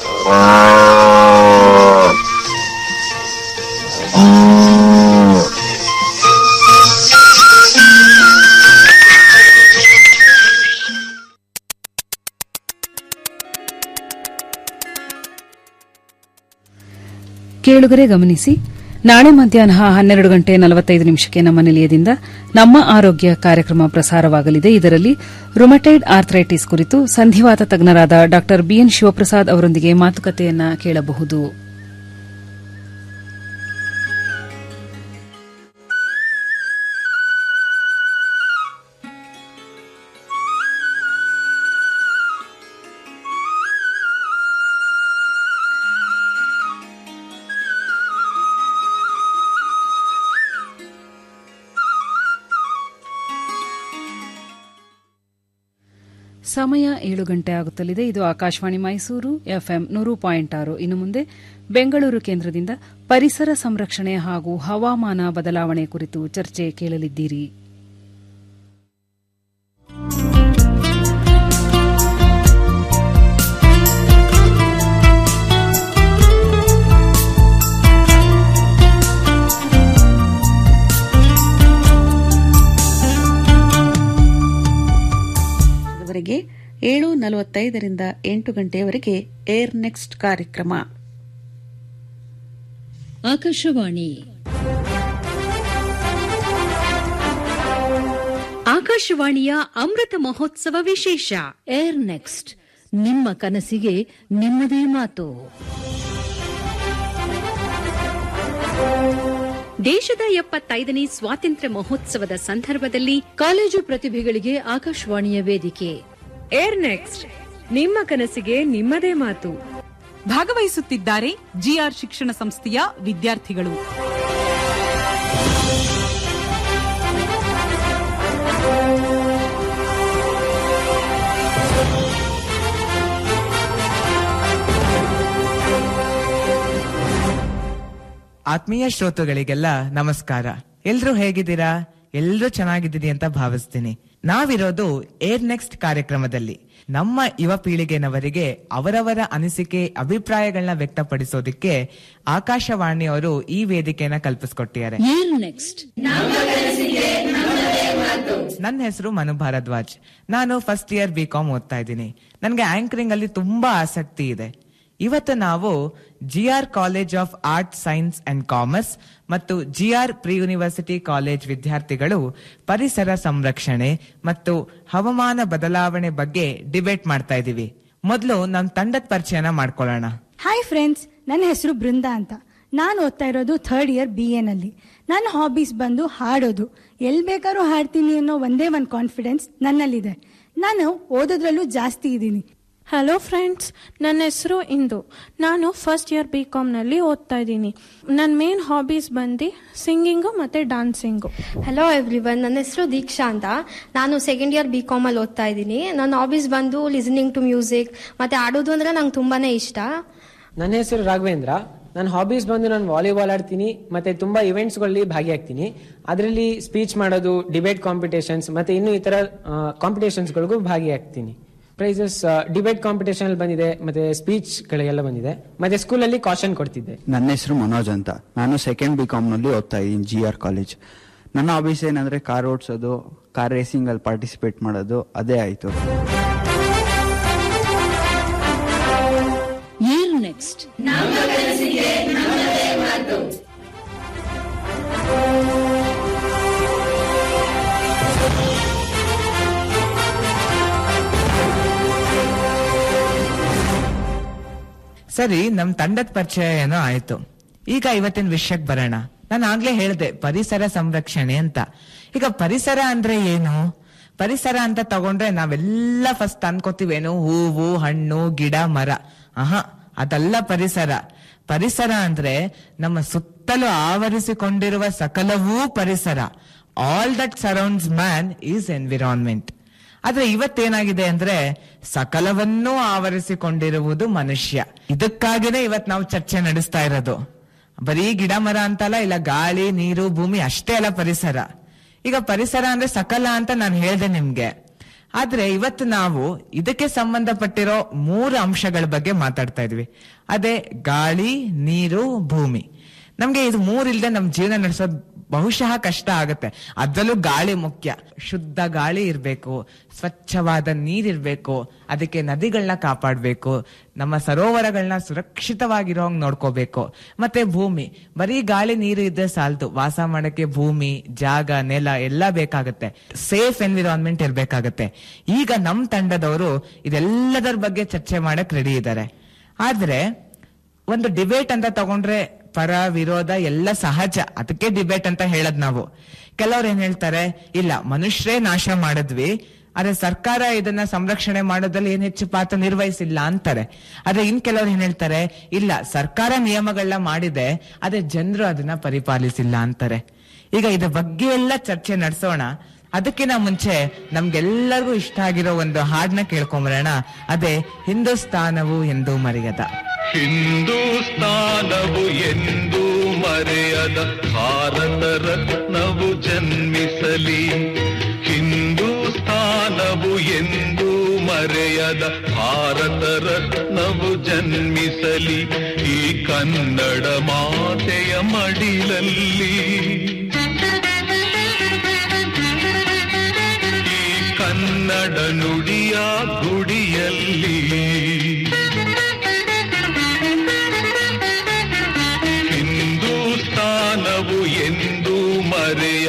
ಕೇಳುಗರೆ ಗಮನಿಸಿ ನಾಳೆ ಮಧ್ಯಾಹ್ನ ಹನ್ನೆರಡು ಗಂಟೆ ನಲವತ್ತೈದು ನಿಮಿಷಕ್ಕೆ ನಮ್ಮ ನಿಲಯದಿಂದ ನಮ್ಮ ಆರೋಗ್ಯ ಕಾರ್ಯಕ್ರಮ ಪ್ರಸಾರವಾಗಲಿದೆ ಇದರಲ್ಲಿ ರುಮಟೈಡ್ ಆರ್ಥರೈಟಿಸ್ ಕುರಿತು ಸಂಧಿವಾತ ತಜ್ಞರಾದ ಡಾ ಬಿಎನ್ ಶಿವಪ್ರಸಾದ್ ಅವರೊಂದಿಗೆ ಮಾತುಕತೆಯನ್ನ ಕೇಳಬಹುದು ಸಮಯ ಏಳು ಗಂಟೆ ಆಗುತ್ತಲಿದೆ ಇದು ಆಕಾಶವಾಣಿ ಮೈಸೂರು ಎಫ್ಎಂ ನೂರು ಪಾಯಿಂಟ್ ಆರು ಇನ್ನು ಮುಂದೆ ಬೆಂಗಳೂರು ಕೇಂದ್ರದಿಂದ ಪರಿಸರ ಸಂರಕ್ಷಣೆ ಹಾಗೂ ಹವಾಮಾನ ಬದಲಾವಣೆ ಕುರಿತು ಚರ್ಚೆ ಕೇಳಲಿದ್ದೀರಿ ನಲವತ್ತೈದರಿಂದ ಎಂಟು ಗಂಟೆಯವರೆಗೆ ಏರ್ ನೆಕ್ಸ್ಟ್ ಕಾರ್ಯಕ್ರಮ ಆಕಾಶವಾಣಿ ಆಕಾಶವಾಣಿಯ ಅಮೃತ ಮಹೋತ್ಸವ ವಿಶೇಷ ಏರ್ ನೆಕ್ಸ್ಟ್ ನಿಮ್ಮ ಕನಸಿಗೆ ನಿಮ್ಮದೇ ಮಾತು ದೇಶದ ಎಪ್ಪತ್ತೈದನೇ ಸ್ವಾತಂತ್ರ್ಯ ಮಹೋತ್ಸವದ ಸಂದರ್ಭದಲ್ಲಿ ಕಾಲೇಜು ಪ್ರತಿಭೆಗಳಿಗೆ ಆಕಾಶವಾಣಿಯ ವೇದಿಕೆ ಏರ್ ನೆಕ್ಸ್ಟ್ ನಿಮ್ಮ ಕನಸಿಗೆ ನಿಮ್ಮದೇ ಮಾತು ಭಾಗವಹಿಸುತ್ತಿದ್ದಾರೆ ಜಿಆರ್ ಶಿಕ್ಷಣ ಸಂಸ್ಥೆಯ ವಿದ್ಯಾರ್ಥಿಗಳು ಆತ್ಮೀಯ ಶ್ರೋತೃಗಳಿಗೆಲ್ಲ ನಮಸ್ಕಾರ ಎಲ್ರೂ ಹೇಗಿದ್ದೀರಾ ಎಲ್ರೂ ಚೆನ್ನಾಗಿದ್ದೀರಿ ಅಂತ ಭಾವಿಸ್ತೀನಿ ನಾವಿರೋದು ಏರ್ ನೆಕ್ಸ್ಟ್ ಕಾರ್ಯಕ್ರಮದಲ್ಲಿ ನಮ್ಮ ಯುವ ಪೀಳಿಗೆನವರಿಗೆ ಅವರವರ ಅನಿಸಿಕೆ ಅಭಿಪ್ರಾಯಗಳನ್ನ ವ್ಯಕ್ತಪಡಿಸೋದಿಕ್ಕೆ ಆಕಾಶವಾಣಿಯವರು ಈ ವೇದಿಕೆನ ಕಲ್ಪಿಸ್ಕೊಟ್ಟಿದ್ದಾರೆ ಏರ್ ನೆಕ್ಸ್ಟ್ ನನ್ನ ಹೆಸರು ಮನು ಭಾರದ್ವಾಜ್ ನಾನು ಫಸ್ಟ್ ಇಯರ್ ಬಿ ಕಾಮ್ ಓದ್ತಾ ಇದ್ದೀನಿ ನನಗೆ ಆಂಕರಿಂಗ್ ಅಲ್ಲಿ ತುಂಬಾ ಆಸಕ್ತಿ ಇದೆ ಇವತ್ತು ನಾವು G R college of art science and commerce ಮತ್ತು G R pre university college ವಿದ್ಯಾರ್ಥಿಗಳು ಪರಿಸರ ಸಂರಕ್ಷಣೆ ಮತ್ತು ಹವಾಮಾನ ಬದಲಾವಣೆ ಬಗ್ಗೆ ಡಿಬೇಟ್ ಮಾಡ್ತಾ ಇದೀವಿ ಮೊದಲು ನಮ್ಮ ತಂಡದ ಪರಿಚಯನ ಮಾಡ್ಕೊಳ್ಳೋಣ ಹಾಯ್ ಫ್ರೆಂಡ್ಸ್ ನನ್ನ ಹೆಸರು ಬೃಂದಾ ಅಂತ ನಾನು ಓದ್ತಾ ಇರೋದು ಥರ್ಡ್ ಇಯರ್ ಬಿ ಎನಲ್ಲಿ ನನ್ನ ಹಾಬೀಸ್ ಬಂದು ಹಾಡೋದು ಎಲ್ಲಿ ಬೇಕಾದ್ರೂ ಹಾಡ್ತೀನಿ ಅನ್ನೋ ಒಂದೇ ಒಂದು ಕಾನ್ಫಿಡೆನ್ಸ್ ನನ್ನಲ್ಲಿದೆ ನಾನು ಓದೋದ್ರಲ್ಲೂ ಜಾಸ್ತಿ ಇದ್ದೀನಿ ಹಲೋ ಫ್ರೆಂಡ್ಸ್ ನನ್ನ ಹೆಸರು ಇಂದು ನಾನು ಫಸ್ಟ್ ಇಯರ್ ಬಿ ಕಾಮ್ನಲ್ಲಿ ಓದ್ತಾ ಇದ್ದೀನಿ ನನ್ನ ಮೇನ್ ಹಾಬೀಸ್ ಬಂದು ಸಿಂಗಿಂಗು ಮತ್ತು ಡಾನ್ಸಿಂಗು ಹಲೋ ಎವ್ರಿವನ್ ನನ್ನ ಹೆಸರು ದೀಕ್ಷಾ ಅಂತ ನಾನು ಸೆಕೆಂಡ್ ಇಯರ್ ಬಿ ಕಾಮಲ್ಲಿ ಓದ್ತಾ ಇದ್ದೀನಿ ನನ್ನ ಹಾಬೀಸ್ ಬಂದು ಲಿಸನಿಂಗ್ ಟು ಮ್ಯೂಸಿಕ್ ಮತ್ತು ಆಡೋದು ಅಂದರೆ ನಂಗೆ ತುಂಬಾ ಇಷ್ಟ ನನ್ನ ಹೆಸರು ರಾಘವೇಂದ್ರ ನನ್ನ ಹಾಬೀಸ್ ಬಂದು ನಾನು ವಾಲಿಬಾಲ್ ಆಡ್ತೀನಿ ಮತ್ತೆ ತುಂಬಾ ಇವೆಂಟ್ಸ್ಗಳಲ್ಲಿ ಭಾಗಿಯಾಗ್ತೀನಿ ಅದರಲ್ಲಿ ಸ್ಪೀಚ್ ಮಾಡೋದು ಡಿಬೇಟ್ ಕಾಂಪಿಟೇಷನ್ಸ್ ಮತ್ತೆ ಇನ್ನು ಇತರ ಕಾಂಪಿಟೇಷನ್ಸ್ಗಳಿಗೂ ಭಾಗಿಯಾಗ್ತೀನಿ ಪ್ರೈಸಸ್ ಡಿಬೇಟ್ ಕಾಂಪಿಟೇಷನ್ ಬಂದಿದೆ ಮತ್ತೆ ಸ್ಪೀಚ್ ಗಳಿಗೆಲ್ಲ ಬಂದಿದೆ ಮತ್ತೆ ಸ್ಕೂಲಲ್ಲಿ ಕಾಶನ್ ಕೊಡ್ತಿದ್ದೆ ನನ್ನ ಹೆಸರು ಮನೋಜ್ ಅಂತ ನಾನು ಸೆಕೆಂಡ್ ಬಿ ನಲ್ಲಿ ಓದ್ತಾ ಇದ್ದೀನಿ ಜಿ ಆರ್ ಕಾಲೇಜ್ ನನ್ನ ಹಾಬೀಸ್ ಏನಂದ್ರೆ ಕಾರ್ ಓಡಿಸೋದು ಕಾರ್ ರೇಸಿಂಗ್ ಅಲ್ಲಿ ಪಾರ್ಟಿಸಿಪೇಟ್ ಮಾಡೋದು ಅದೇ ಆಯ್ತು ಏರ್ ನೆಕ್ಸ್ಟ್ ಸರಿ ನಮ್ ತಂಡದ ಪರಿಚಯ ಏನೋ ಆಯ್ತು ಈಗ ಇವತ್ತಿನ ವಿಷಯಕ್ಕೆ ಬರೋಣ ನಾನು ಆಗ್ಲೇ ಹೇಳ್ದೆ ಪರಿಸರ ಸಂರಕ್ಷಣೆ ಅಂತ ಈಗ ಪರಿಸರ ಅಂದ್ರೆ ಏನು ಪರಿಸರ ಅಂತ ತಗೊಂಡ್ರೆ ನಾವೆಲ್ಲ ಫಸ್ಟ್ ಅನ್ಕೋತೀವೇನು ಹೂವು ಹಣ್ಣು ಗಿಡ ಮರ ಆಹಾ ಅದಲ್ಲ ಪರಿಸರ ಪರಿಸರ ಅಂದ್ರೆ ನಮ್ಮ ಸುತ್ತಲೂ ಆವರಿಸಿಕೊಂಡಿರುವ ಸಕಲವೂ ಪರಿಸರ all that surrounds man is environment ಆದ್ರೆ ಇವತ್ತೇನಾಗಿದೆ ಅಂದ್ರೆ ಸಕಲವನ್ನೂ ಆವರಿಸಿಕೊಂಡಿರುವುದು ಮನುಷ್ಯ ಇದಕ್ಕಾಗಿನೇ ಇವತ್ ನಾವು ಚರ್ಚೆ ನಡೆಸ್ತಾ ಇರೋದು ಬರೀ ಗಿಡ ಮರ ಅಂತಲ್ಲ ಇಲ್ಲ ಗಾಳಿ ನೀರು ಭೂಮಿ ಅಷ್ಟೇ ಅಲ್ಲ ಪರಿಸರ ಈಗ ಪರಿಸರ ಅಂದ್ರೆ ಸಕಲ ಅಂತ ನಾನು ಹೇಳ್ದೆ ನಿಮ್ಗೆ ಆದ್ರೆ ಇವತ್ತು ನಾವು ಇದಕ್ಕೆ ಸಂಬಂಧಪಟ್ಟಿರೋ ಮೂರು ಅಂಶಗಳ ಬಗ್ಗೆ ಮಾತಾಡ್ತಾ ಇದ್ವಿ ಅದೇ ಗಾಳಿ ನೀರು ಭೂಮಿ ನಮ್ಗೆ ಇದು ಮೂರಿಲ್ದೆ ನಮ್ ಜೀವನ ನಡೆಸೋದು ಬಹುಶಃ ಕಷ್ಟ ಆಗುತ್ತೆ ಅದರಲ್ಲೂ ಗಾಳಿ ಮುಖ್ಯ ಶುದ್ಧ ಗಾಳಿ ಇರ್ಬೇಕು ಸ್ವಚ್ಛವಾದ ನೀರಿರ್ಬೇಕು ಅದಕ್ಕೆ ನದಿಗಳನ್ನ ಕಾಪಾಡ್ಬೇಕು ನಮ್ಮ ಸರೋವರಗಳನ್ನ ಸುರಕ್ಷಿತವಾಗಿರೋ ಹಂಗ್ ನೋಡ್ಕೋಬೇಕು ಮತ್ತೆ ಭೂಮಿ ಬರೀ ಗಾಳಿ ನೀರು ಇದ್ರೆ ಸಾಲ್ತು ವಾಸ ಮಾಡಕ್ಕೆ ಭೂಮಿ ಜಾಗ ನೆಲ ಎಲ್ಲ ಬೇಕಾಗತ್ತೆ ಸೇಫ್ ಎನ್ವಿರಾನ್ಮೆಂಟ್ ಇರ್ಬೇಕಾಗತ್ತೆ ಈಗ ನಮ್ ತಂಡದವರು ಇದೆಲ್ಲದರ ಬಗ್ಗೆ ಚರ್ಚೆ ಮಾಡಕ್ ರೆಡಿ ಇದ್ದಾರೆ ಆದ್ರೆ ಒಂದು ಡಿಬೇಟ್ ಅಂತ ತಗೊಂಡ್ರೆ ಪರ ವಿರೋಧ ಎಲ್ಲ ಸಹಜ ಅದಕ್ಕೆ ಡಿಬೇಟ್ ಅಂತ ಹೇಳದ್ ನಾವು ಕೆಲವ್ರು ಏನ್ ಹೇಳ್ತಾರೆ ಇಲ್ಲ ಮನುಷ್ಯರೇ ನಾಶ ಮಾಡಿದ್ವಿ ಆದ್ರೆ ಸರ್ಕಾರ ಇದನ್ನ ಸಂರಕ್ಷಣೆ ಮಾಡೋದ್ರಲ್ಲಿ ಏನ್ ಹೆಚ್ಚು ಪಾತ್ರ ನಿರ್ವಹಿಸಿಲ್ಲ ಅಂತಾರೆ ಆದ್ರೆ ಇನ್ ಕೆಲವ್ರು ಏನ್ ಹೇಳ್ತಾರೆ ಇಲ್ಲ ಸರ್ಕಾರ ನಿಯಮಗಳನ್ನ ಮಾಡಿದೆ ಆದ್ರೆ ಜನರು ಅದನ್ನ ಪರಿಪಾಲಿಸಿಲ್ಲ ಅಂತಾರೆ ಈಗ ಇದ್ರ ಬಗ್ಗೆ ಎಲ್ಲ ಚರ್ಚೆ ನಡೆಸೋಣ ಅದಕ್ಕಿಂತ ಮುಂಚೆ ನಮ್ಗೆಲ್ಲರಿಗೂ ಇಷ್ಟ ಆಗಿರೋ ಒಂದು ಹಾಡ್ನ ಕೇಳ್ಕೊಂಬರೋಣ ಅದೇ ಹಿಂದೂಸ್ತಾನವು ಎಂದು ಮರೆಯದ ಹಿಂದೂಸ್ತಾನವು ಎಂದು ಮರೆಯದ ಭಾರತ ರತ್ನವು ಜನ್ಮಿಸಲಿ ಹಿಂದೂಸ್ತಾನವು ಎಂದು ಮರೆಯದ ಭಾರತ ರತ್ನವು ಜನ್ಮಿಸಲಿ ಈ ಕನ್ನಡ ಮಾತೆಯ ಮಡಿಲಲ್ಲಿ ಈ ಕನ್ನಡ ನುಡಿಯ ಗುಡಿಯಲ್ಲಿ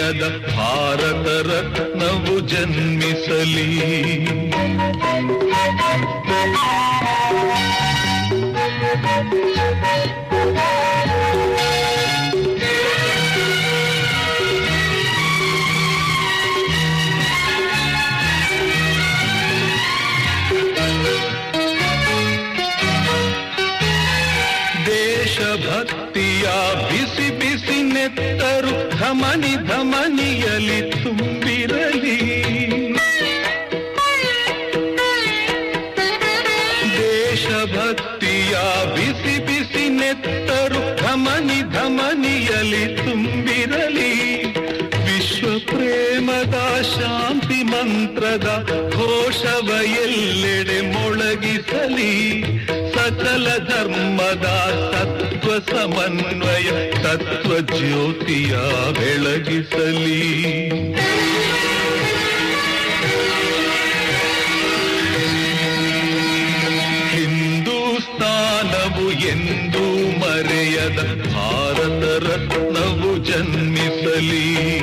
ಮರೆಯದ ಭಾರತ ರತ್ನವು ಜನ್ಮಿಸಲಿ ದೇಶಭಕ್ತಿಯ ಬಿಸಿ ಬಿಸಿ ನೆತ್ತರು ಧಮನಿ ಧಮನಿಯಲಿ ತುಂಬಿರಲಿ ದೇಶಭಕ್ತಿಯ ಬಿಸಿ ಬಿಸಿ ನೆತ್ತರು ಧಮನಿ ಧಮನಿಯಲಿ ತುಂಬಿರಲಿ ವಿಶ್ವ ಪ್ರೇಮದ ಶಾಂತಿ ಮಂತ್ರದ ಘೋಷವ ಎಲ್ಲೆಡೆ ಮೊಳಗಿಸಲಿ ಸಕಲ ಧರ್ಮದ ಸತ್ವ ಸಮನ್ವಯ ತತ್ವ ಜ್ಯೋತಿಯ ಬೆಳಗಿಸಲಿ ಹಿಂದೂಸ್ತಾನವು ಎಂದೂ ಮರೆಯದ ಭಾರತ ರತ್ನವು ಜನ್ಮಿಸಲಿ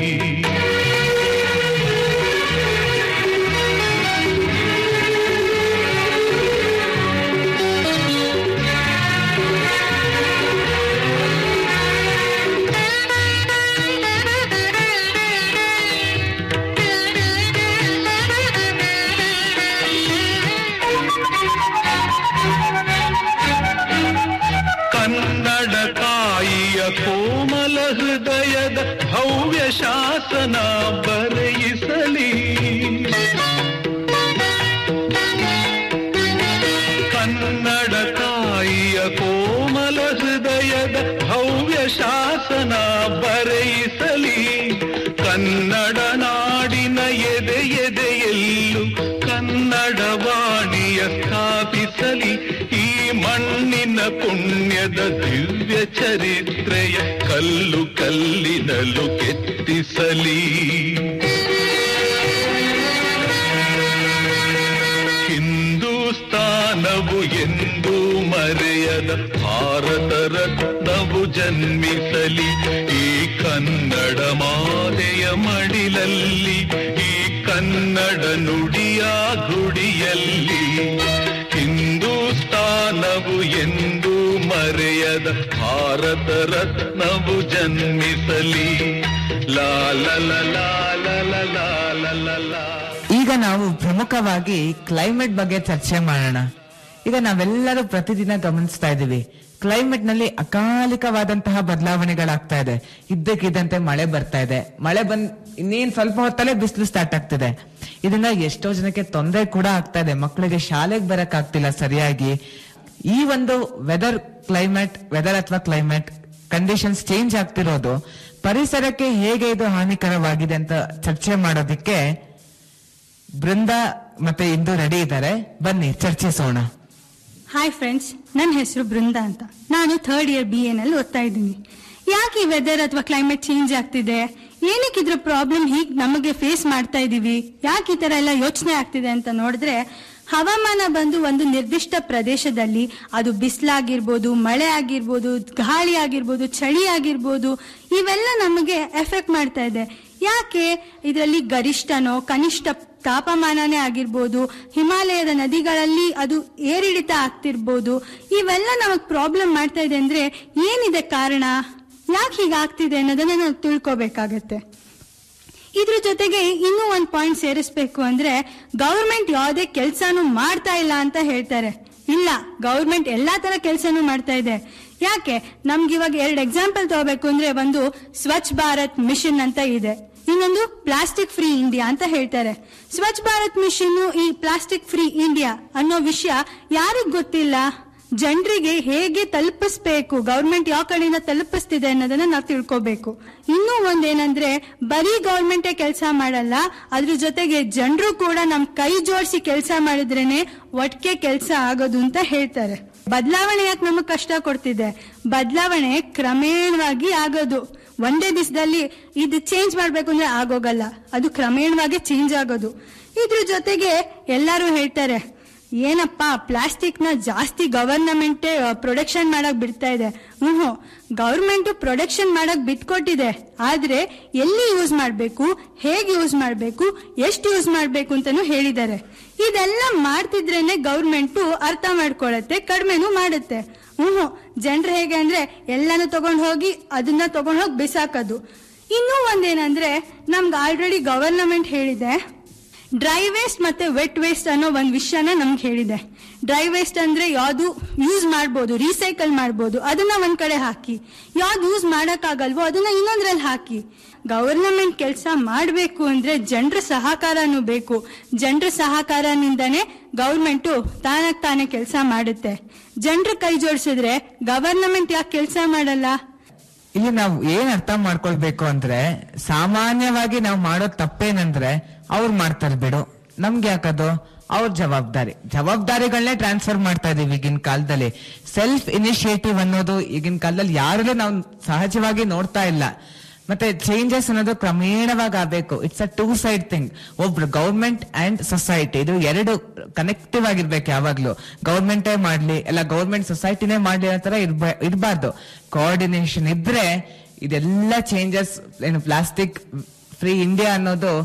ಕನ್ನಡ ತಾಯಿಯ ಕೋಮಲ ಹೃದಯದ ಭವ್ಯ ಶಾಸನ ಬರೆಯಿಸಲಿ ಕನ್ನಡ ತಾಯಿಯ ಕೋಮಲ ಹೃದಯದ ಭವ್ಯ ಶಾಸನ ಬರೆಯಿಸಲಿ ಕನ್ನಡ ನಾಡಿನ ಎದೆ ಎದೆಯಲ್ಲೂ ಕನ್ನಡ ವಾಣಿಯ ಸ್ಥಾಪಿಸಲಿ ಈ ಮಣ್ಣಿನ ಪುಣ್ಯದ ದಿವ್ಯ ಚರಿತ್ರೆಯ ಕಲ್ಲು ಕಲ್ಲಿನಲು ಕೆತ್ತಿಸಲಿ ಹಿಂದೂಸ್ತಾನವು ಎಂದೂ ಮರೆಯದ ಭಾರತ ರತ್ನವು ಜನ್ಮಿಸಲಿ ಈ ಕನ್ನಡ ಮಾತೆಯ ಮಡಿಲಲ್ಲಿ ಈ ಕನ್ನಡ ನುಡಿಯ ಗುಡಿಯಲ್ಲಿ ಹಿಂದೂಸ್ತಾನವು ಎಂದೂ ಮರೆಯದ ಭಾರತ ರತ್ನವು ಜನ್ಮಿಸಲಿ ಲಾಲ ಲಾಲ ಲಾಲ ಈಗ ನಾವು ಪ್ರಮುಖವಾಗಿ ಕ್ಲೈಮೇಟ್ ಬಗ್ಗೆ ಚರ್ಚೆ ಮಾಡೋಣ ಈಗ ನಾವೆಲ್ಲರೂ ಪ್ರತಿದಿನ ಗಮನಿಸ್ತಾ ಇದೀವಿ ಕ್ಲೈಮೇಟ್ ನಲ್ಲಿ ಅಕಾಲಿಕವಾದಂತಹ ಬದಲಾವಣೆಗಳಾಗ್ತಾ ಇದೆ ಇದ್ದಕ್ಕಿದ್ದಂತೆ ಮಳೆ ಬರ್ತಾ ಇದೆ ಮಳೆ ಬಂದ್ ಇನ್ನೇನ್ ಸ್ವಲ್ಪ ಹೊತ್ತಲ್ಲೇ ಬಿಸಿಲು ಸ್ಟಾರ್ಟ್ ಆಗ್ತಿದೆ ಇದರಿಂದ ಎಷ್ಟೋ ಜನಕ್ಕೆ ತೊಂದರೆ ಕೂಡ ಆಗ್ತಾ ಇದೆ ಮಕ್ಕಳಿಗೆ ಶಾಲೆಗೆ ಬರಕ್ ಆಗ್ತಿಲ್ಲ ಸರಿಯಾಗಿ ಈ ಒಂದು ವೆದರ್ ಕ್ಲೈಮೇಟ್ ವೆದರ್ ಅಥವಾ ಕ್ಲೈಮೇಟ್ ಕಂಡೀಷನ್ಸ್ ಚೇಂಜ್ ಆಗ್ತಿರೋದು ಪರಿಸರಕ್ಕೆ ಹೇಗೆ ಇದು ಹಾನಿಕರವಾಗಿದೆ ಅಂತ ಚರ್ಚೆ ಮಾಡೋದಿಕ್ಕೆ ಬೃಂದ ಮತ್ತೆ ಇಂದು ರೆಡಿ ಇದ್ದಾರೆ ಬನ್ನಿ ಚರ್ಚಿಸೋಣ ಹಾಯ್ ಫ್ರೆಂಡ್ಸ್ ನನ್ನ ಹೆಸರು ಬೃಂದ ಅಂತ ನಾನು ಥರ್ಡ್ ಇಯರ್ ಬಿ ಎನಲ್ಲಿ ಓದ್ತಾ ಇದ್ದೀನಿ ಯಾಕೆ ಈ ವೆದರ್ ಅಥವಾ ಕ್ಲೈಮೇಟ್ ಚೇಂಜ್ ಆಗ್ತಿದೆ ಏನಕ್ಕೆ ಇದ್ರ ಪ್ರಾಬ್ಲಮ್ ಹೀಗ್ ನಮಗೆ ಫೇಸ್ ಮಾಡ್ತಾ ಇದೀವಿ ಯಾಕೆ ಈ ತರ ಎಲ್ಲ ಯೋಚನೆ ಆಗ್ತಿದೆ ಅಂತ ನೋಡಿದ್ರೆ ಹವಾಮಾನ ಬಂದು ಒಂದು ನಿರ್ದಿಷ್ಟ ಪ್ರದೇಶದಲ್ಲಿ ಅದು ಬಿಸಿಲಾಗಿರ್ಬೋದು ಮಳೆ ಆಗಿರ್ಬೋದು ಗಾಳಿ ಆಗಿರ್ಬೋದು ಚಳಿ ಆಗಿರ್ಬೋದು ಇವೆಲ್ಲ ನಮಗೆ ಎಫೆಕ್ಟ್ ಮಾಡ್ತಾ ಇದೆ ಯಾಕೆ ಇದರಲ್ಲಿ ಗರಿಷ್ಠನೋ ಕನಿಷ್ಠ ತಾಪಮಾನನೇ ಆಗಿರ್ಬೋದು ಹಿಮಾಲಯದ ನದಿಗಳಲ್ಲಿ ಅದು ಏರಿಳಿತ ಆಗ್ತಿರ್ಬೋದು ಇವೆಲ್ಲ ನಮಗ್ ಪ್ರಾಬ್ಲಮ್ ಮಾಡ್ತಾ ಇದೆ ಅಂದ್ರೆ ಏನಿದೆ ಕಾರಣ ಯಾಕೆ ಹೀಗಾಗ್ತಿದೆ ಅನ್ನೋದನ್ನ ನಾವು ತಿಳ್ಕೊಬೇಕಾಗತ್ತೆ ಇದ್ರ ಜೊತೆಗೆ ಇನ್ನೂ ಒಂದ್ ಪಾಯಿಂಟ್ ಸೇರಿಸ್ಬೇಕು ಅಂದ್ರೆ ಗವರ್ಮೆಂಟ್ ಯಾವುದೇ ಕೆಲ್ಸಾನು ಮಾಡ್ತಾ ಇಲ್ಲ ಅಂತ ಹೇಳ್ತಾರೆ ಇಲ್ಲ ಗವರ್ಮೆಂಟ್ ಎಲ್ಲಾ ತರ ಕೆಲ್ಸಾನು ಮಾಡ್ತಾ ಇದೆ ಯಾಕೆ ನಮ್ಗೆ ಇವಾಗ ಎರಡು ಎಕ್ಸಾಂಪಲ್ ತಗೋಬೇಕು ಅಂದ್ರೆ ಒಂದು ಸ್ವಚ್ಛ ಭಾರತ್ ಮಿಷನ್ ಅಂತ ಇದೆ ಇನ್ನೊಂದು ಪ್ಲಾಸ್ಟಿಕ್ ಫ್ರೀ ಇಂಡಿಯಾ ಅಂತ ಹೇಳ್ತಾರೆ ಸ್ವಚ್ಛ ಭಾರತ್ ಮಿಷನ್ ಈ ಪ್ಲಾಸ್ಟಿಕ್ ಫ್ರೀ ಇಂಡಿಯಾ ಅನ್ನೋ ವಿಷಯ ಯಾರಿಗ್ ಗೊತ್ತಿಲ್ಲ ಜನರಿಗೆ ಹೇಗೆ ತಲುಪಿಸ್ಬೇಕು ಗೌರ್ಮೆಂಟ್ ಯಾವ ಕಡೆಯಿಂದ ತಲುಪಿಸ್ತಿದೆ ಅನ್ನೋದನ್ನ ನಾವು ತಿಳ್ಕೋಬೇಕು ಇನ್ನೂ ಒಂದೇನಂದ್ರೆ ಬರೀ ಗೌರ್ಮೆಂಟೇ ಕೆಲಸ ಮಾಡಲ್ಲ ಅದ್ರ ಜೊತೆಗೆ ಜನರು ಕೂಡ ನಮ್ ಕೈ ಜೋಡಿಸಿ ಕೆಲಸ ಮಾಡಿದ್ರೇನೆ ಒಟ್ಟಿಗೆ ಕೆಲಸ ಆಗೋದು ಅಂತ ಹೇಳ್ತಾರೆ ಬದಲಾವಣೆ ಯಾಕೆ ನಮಗ್ ಕಷ್ಟ ಕೊಡ್ತಿದೆ ಬದಲಾವಣೆ ಕ್ರಮೇಣವಾಗಿ ಆಗೋದು ಒಂದೇ ದಿವಸದಲ್ಲಿ ಇದು ಚೇಂಜ್ ಮಾಡ್ಬೇಕು ಅಂದ್ರೆ ಆಗೋಗಲ್ಲ ಅದು ಕ್ರಮೇಣವಾಗಿ ಚೇಂಜ್ ಆಗೋದು ಇದ್ರ ಜೊತೆಗೆ ಎಲ್ಲರೂ ಹೇಳ್ತಾರೆ ಏನಪ್ಪ ಪ್ಲಾಸ್ಟಿಕ್ ನ ಜಾಸ್ತಿ ಗವರ್ನಮೆಂಟ್ ಪ್ರೊಡಕ್ಷನ್ ಮಾಡಕ್ ಬಿಡ್ತಾ ಇದೆ ಹ್ಞೂ ಗವರ್ಮೆಂಟ್ ಪ್ರೊಡಕ್ಷನ್ ಮಾಡಕ್ ಬಿಟ್ಕೊಟ್ಟಿದೆ ಆದ್ರೆ ಎಲ್ಲಿ ಯೂಸ್ ಮಾಡ್ಬೇಕು ಹೇಗೆ ಯೂಸ್ ಮಾಡ್ಬೇಕು ಎಷ್ಟು ಯೂಸ್ ಮಾಡ್ಬೇಕು ಅಂತಾನು ಹೇಳಿದ್ದಾರೆ ಇದೆಲ್ಲ ಮಾಡ್ತಿದ್ರೇನೆ ಗವರ್ಮೆಂಟ್ ಅರ್ಥ ಮಾಡ್ಕೊಳತ್ತೆ ಕಡಿಮೆನೂ ಮಾಡುತ್ತೆ ಹ್ಞೂ ಜನರು ಹೇಗೆ ಅಂದ್ರೆ ಎಲ್ಲಾನು ತಗೊಂಡ್ ಹೋಗಿ ಅದನ್ನ ತಗೊಂಡ್ ಹೋಗಿ ಬಿಸಾಕೋದು ಇನ್ನೂ ಒಂದೇನಂದ್ರೆ ನಮ್ಗೆ ಆಲ್ರೆಡಿ ಗವರ್ನಮೆಂಟ್ ಹೇಳಿದೆ ಡ್ರೈ ವೇಸ್ಟ್ ಮತ್ತೆ ವೆಟ್ ವೇಸ್ಟ್ ಅನ್ನೋ ಒಂದ್ ವಿಷಯನ ನಮ್ಗೆ ಹೇಳಿದೆ ಡ್ರೈ ವೇಸ್ಟ್ ಅಂದ್ರೆ ಯಾವ್ದು ಯೂಸ್ ಮಾಡ್ಬೋದು ರೀಸೈಕಲ್ ಮಾಡ್ಬೋದು ಅದನ್ನ ಒಂದ್ ಕಡೆ ಹಾಕಿ ಯಾವ್ದು ಯೂಸ್ ಮಾಡಕ್ಕಾಗಲ್ವೋ ಅದನ್ನ ಇನ್ನೊಂದ್ರಲ್ಲಿ ಹಾಕಿ ಗವರ್ನಮೆಂಟ್ ಕೆಲಸ ಮಾಡಬೇಕು ಅಂದ್ರೆ ಜನರ ಸಹಕಾರನೂ ಬೇಕು ಜನರ ಸಹಕಾರನಿಂದನೇ ಗವರ್ಮೆಂಟ್ ತಾನಾಗ್ ತಾನೇ ಕೆಲಸ ಮಾಡುತ್ತೆ ಜನರ ಕೈ ಜೋಡಿಸಿದ್ರೆ ಗವರ್ನಮೆಂಟ್ ಯಾಕೆ ಕೆಲಸ ಮಾಡಲ್ಲ ಇಲ್ಲಿ ನಾವು ಏನ್ ಅರ್ಥ ಮಾಡ್ಕೊಳ್ಬೇಕು ಅಂದ್ರೆ ಸಾಮಾನ್ಯವಾಗಿ ನಾವು ಮಾಡೋ ತಪ್ಪೇನಂದ್ರೆ ಅವ್ರು ಮಾಡ್ತಾರೆ ಬಿಡು ನಮ್ಗೆ ಯಾಕದು ಅವ್ರ ಜವಾಬ್ದಾರಿ ಜವಾಬ್ದಾರಿಗಳನ್ನೇ ಟ್ರಾನ್ಸ್ಫರ್ ಮಾಡ್ತಾ ಇದೀವಿ ಈಗಿನ ಕಾಲದಲ್ಲಿ ಸೆಲ್ಫ್ ಇನಿಷಿಯೇಟಿವ್ ಅನ್ನೋದು ಈಗಿನ ಕಾಲದಲ್ಲಿ ಯಾರಲ್ಲೂ ನಾವು ಸಹಜವಾಗಿ ನೋಡ್ತಾ ಇಲ್ಲ ಮತ್ತೆ ಚೇಂಜಸ್ ಅನ್ನೋದು ಕ್ರಮೇಣವಾಗಿ ಆಗ್ಬೇಕು it's uh two side thing ಒಬ್ರು ಗೌರ್ಮೆಂಟ್ ಅಂಡ್ ಸೊಸೈಟಿ ಇದು ಎರಡು ಕನೆಕ್ಟಿವ್ ಆಗಿರ್ಬೇಕು ಯಾವಾಗ್ಲೂ ಗೌರ್ಮೆಂಟೇ ಮಾಡ್ಲಿ ಎಲ್ಲ ಗೌರ್ಮೆಂಟ್ ಸೊಸೈಟಿನೇ ಮಾಡ್ಲಿ ಅನ್ನೋ ಇರ್ಬ ಇರ್ಬಾರ್ದು ಕೋಆರ್ಡಿನೇಷನ್ ಇದ್ರೆ ಇದೆಲ್ಲ ಚೇಂಜಸ್ ಏನು ಪ್ಲಾಸ್ಟಿಕ್ ಫ್ರೀ ಇಂಡಿಯಾ ಅನ್ನೋದು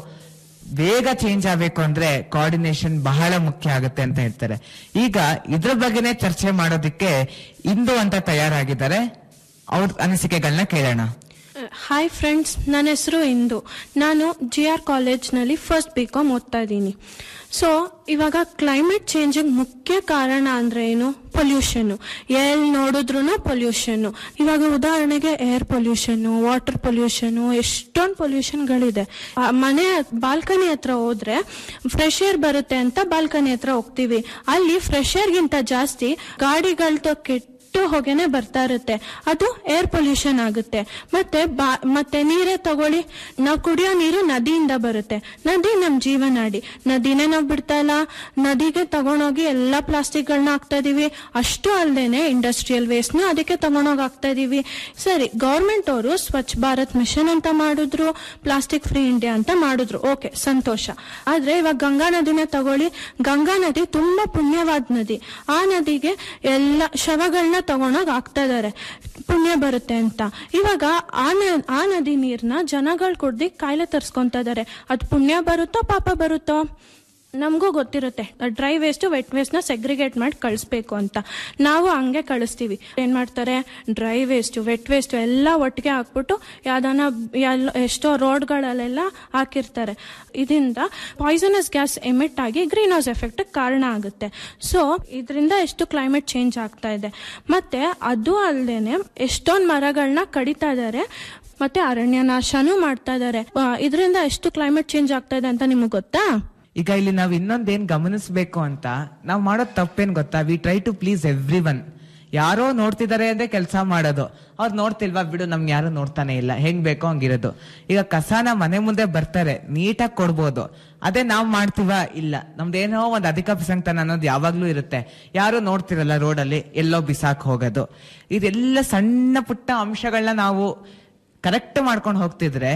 ಬೇಗ ಚೇಂಜ್ ಆಗ್ಬೇಕು ಅಂದ್ರೆ ಕೋಆರ್ಡಿನೇಷನ್ ಬಹಳ ಮುಖ್ಯ ಆಗುತ್ತೆ ಅಂತ ಹೇಳ್ತಾರೆ ಈಗ ಇದ್ರ ಬಗ್ಗೆನೇ ಚರ್ಚೆ ಮಾಡೋದಕ್ಕೆ ಇಂದು ಅಂತ ತಯಾರಾಗಿದ್ದಾರೆ ಅವ್ರ ಅನಿಸಿಕೆಗಳನ್ನ ಕೇಳೋಣ ಹಾಯ್ ಫ್ರೆಂಡ್ಸ್ ನನ್ನ ಹೆಸರು ಇಂದು ನಾನು ಜಿ ಆರ್ ಕಾಲೇಜ್ನಲ್ಲಿ ಫಸ್ಟ್ ಬಿ ಕಾಮ್ ಓದ್ತಾ ಇದ್ದೀನಿ ಸೊ ಇವಾಗ ಕ್ಲೈಮೇಟ್ ಚೇಂಜಿಗೆ ಮುಖ್ಯ ಕಾರಣ ಅಂದ್ರೆ ಏನು ಪೊಲ್ಯೂಷನ್ ಎಲ್ಲಿ ನೋಡಿದ್ರು ಪೊಲ್ಯೂಷನ್ ಇವಾಗ ಉದಾಹರಣೆಗೆ ಏರ್ ಪೊಲ್ಯೂಷನ್ ವಾಟರ್ ಪೊಲ್ಯೂಷನ್ ಎಷ್ಟೊಂದು ಪೊಲ್ಯೂಷನ್ಗಳಿದೆ ಮನೆ ಬಾಲ್ಕನಿ ಹತ್ರ ಹೋದ್ರೆ ಫ್ರೆಶ್ ಏರ್ ಬರುತ್ತೆ ಅಂತ ಬಾಲ್ಕನಿ ಹತ್ರ ಹೋಗ್ತೀವಿ ಅಲ್ಲಿ ಫ್ರೆಶ್ ಏರ್ಗಿಂತ ಜಾಸ್ತಿ ಗಾಡಿಗಳದ್ದು ಕೆಟ್ಟ ಕೆಟ್ಟು ಹೊಗೆನೆ ಬರ್ತಾ ಇರುತ್ತೆ ಅದು ಏರ್ ಪೊಲ್ಯೂಷನ್ ಆಗುತ್ತೆ ಮತ್ತೆ ಬಾ ಮತ್ತೆ ನೀರೇ ತಗೊಳ್ಳಿ ನಾವು ಕುಡಿಯೋ ನೀರು ನದಿಯಿಂದ ಬರುತ್ತೆ ನದಿ ನಮ್ ಜೀವನಾಡಿ ನದಿನೇ ನಾವು ಬಿಡ್ತಾ ಇಲ್ಲ ನದಿಗೆ ತಗೊಂಡೋಗಿ ಎಲ್ಲಾ ಪ್ಲಾಸ್ಟಿಕ್ಗಳನ್ನ ಹಾಕ್ತಾ ಇದೀವಿ ಅಷ್ಟು ಅಲ್ದೇನೆ ಇಂಡಸ್ಟ್ರಿಯಲ್ ವೇಸ್ಟ್ ನ ಅದಕ್ಕೆ ತಗೊಂಡೋಗಿ ಹಾಕ್ತಾ ಇದೀವಿ ಸರಿ ಗೌರ್ಮೆಂಟ್ ಅವರು ಸ್ವಚ್ಛ ಭಾರತ್ ಮಿಷನ್ ಅಂತ ಮಾಡಿದ್ರು ಪ್ಲಾಸ್ಟಿಕ್ ಫ್ರೀ ಇಂಡಿಯಾ ಅಂತ ಮಾಡಿದ್ರು ಓಕೆ ಸಂತೋಷ ಆದ್ರೆ ಇವಾಗ ಗಂಗಾ ನದಿನೇ ತಗೊಳ್ಳಿ ಗಂಗಾ ನದಿ ತುಂಬಾ ಪುಣ್ಯವಾದ ನದಿ ಆ ನದಿಗೆ ಎಲ್ಲ ಶವಗಳನ್ನ ತಗೊಂಡೋಗಿ ಹಾಕ್ತಾ ಇದಾರೆ ಪುಣ್ಯ ಬರುತ್ತೆ ಅಂತ ಇವಾಗ ಆ ನ- ಆ ನದಿ ನೀರ್ನ ಜನಗಳು ಕುಡ್ದು ಕಾಯಿಲೆ ತರ್ಸ್ಕೊಂತ ಇದಾರೆ ಅದ್ ಪುಣ್ಯ ಬರುತ್ತೋ ಪಾಪ ಬರುತ್ತೋ ನಮಗೂ ಗೊತ್ತಿರುತ್ತೆ ಡ್ರೈ ವೇಸ್ಟ್ ವೆಟ್ ವೇಸ್ಟ್ ನ ಸೆಗ್ರಿಗೇಟ್ ಮಾಡಿ ಕಳಿಸ್ಬೇಕು ಅಂತ ನಾವು ಹಂಗೆ ಕಳಿಸ್ತೀವಿ ಏನ್ ಮಾಡ್ತಾರೆ ಡ್ರೈ ವೇಸ್ಟ್ ವೆಟ್ ವೇಸ್ಟ್ ಎಲ್ಲ ಒಟ್ಟಿಗೆ ಹಾಕ್ಬಿಟ್ಟು ಯಾವ್ದಾನ ಎಲ್ಲ- ಎಷ್ಟೋ ರೋಡ್ಗಳಲ್ಲೆಲ್ಲ ಹಾಕಿರ್ತಾರೆ ಇದರಿಂದ ಪಾಯ್ಸನಸ್ ಗ್ಯಾಸ್ ಎಮಿಟ್ ಆಗಿ ಗ್ರೀನ್ ಹೌಸ್ ಎಫೆಕ್ಟ್ ಕಾರಣ ಆಗುತ್ತೆ ಸೊ ಇದರಿಂದ ಎಷ್ಟು ಕ್ಲೈಮೇಟ್ ಚೇಂಜ್ ಆಗ್ತಾ ಇದೆ ಮತ್ತೆ ಅದು ಅಲ್ಲದೇನೆ ಎಷ್ಟೊಂದು ಮರಗಳನ್ನ ಕಡಿತಾ ಇದ್ದಾರೆ ಮತ್ತೆ ಅರಣ್ಯ ನಾಶನೂ ಮಾಡ್ತಾ ಇದ್ದಾರೆ ಇದರಿಂದ ಎಷ್ಟು ಕ್ಲೈಮೇಟ್ ಚೇಂಜ್ ಆಗ್ತಾ ಇದೆ ಅಂತ ನಿಮಗೆ ಗೊತ್ತಾ ಈಗ ಇಲ್ಲಿ ನಾವ್ ಇನ್ನೊಂದೇನ್ ಗಮನಿಸ್ಬೇಕು ಅಂತ ನಾವ್ ಮಾಡೋ ತಪ್ಪೇನ್ ಗೊತ್ತಾ we try to please everyone ಯಾರೋ ನೋಡ್ತಿದ್ದಾರೆ ಅಂದ್ರೆ ಕೆಲಸ ಮಾಡೋದು ಅವ್ರು ನೋಡ್ತಿಲ್ವಾ ಬಿಡು ನಮ್ಗೆ ಯಾರು ನೋಡ್ತಾನೆ ಇಲ್ಲ ಹೆಂಗ್ ಬೇಕೋ ಹಂಗಿರೋದು ಈಗ ಕಸಾನ ಮನೆ ಮುಂದೆ ಬರ್ತಾರೆ ನೀಟಾಗಿ ಕೊಡ್ಬೋದು ಅದೇ ನಾವ್ ಮಾಡ್ತೀವ ಇಲ್ಲ ನಮ್ದೇನೋ ಒಂದ್ ಅಧಿಕ ಪ್ರಸಂಗತನ ಅನ್ನೋದು ಯಾವಾಗ್ಲೂ ಇರುತ್ತೆ ಯಾರು ನೋಡ್ತಿರಲ್ಲ ರೋಡಲ್ಲಿ ಎಲ್ಲೋ ಬಿಸಾಕ್ ಹೋಗೋದು ಇದೆಲ್ಲ ಸಣ್ಣ ಪುಟ್ಟ ಅಂಶಗಳನ್ನ ನಾವು ಕರೆಕ್ಟ್ ಮಾಡ್ಕೊಂಡು ಹೋಗ್ತಿದ್ರೆ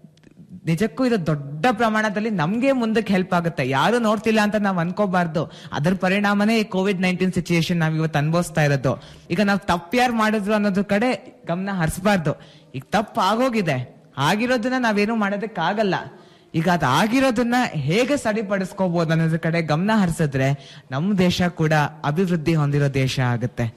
ನಿಜಕ್ಕೂ ಇದು ದೊಡ್ಡ ಪ್ರಮಾಣದಲ್ಲಿ ನಮ್ಗೆ ಮುಂದಕ್ಕೆ ಹೆಲ್ಪ್ ಆಗುತ್ತೆ ಯಾರು ನೋಡ್ತಿಲ್ಲ ಅಂತ ನಾವ್ ಅನ್ಕೋಬಾರ್ದು ಅದ್ರ ಪರಿಣಾಮನೇ ಈ ಕೋವಿಡ್ ನೈನ್ಟೀನ್ ಸಿಚುಯೇಷನ್ ನಾವ್ ಇವತ್ತು ಅನ್ಭವಿಸ್ತಾ ಇರೋದು ಈಗ ನಾವ್ ತಪ್ಪು ಯಾರು ಮಾಡಿದ್ರು ಅನ್ನೋದ್ರ ಕಡೆ ಗಮನ ಹರಿಸಬಾರ್ದು ಈಗ ತಪ್ಪು ಆಗೋಗಿದೆ ಆಗಿರೋದನ್ನ ನಾವೇನು ಮಾಡೋದಕ್ಕಾಗಲ್ಲ ಈಗ ಅದ್ ಆಗಿರೋದನ್ನ ಹೇಗೆ ಸರಿಪಡಿಸ್ಕೋಬಹುದು ಅನ್ನೋದ್ರ ಕಡೆ ಗಮನ ಹರಿಸಿದ್ರೆ ನಮ್ಮ ದೇಶ ಕೂಡ ಅಭಿವೃದ್ಧಿ ಹೊಂದಿರೋ ದೇಶ ಆಗುತ್ತೆ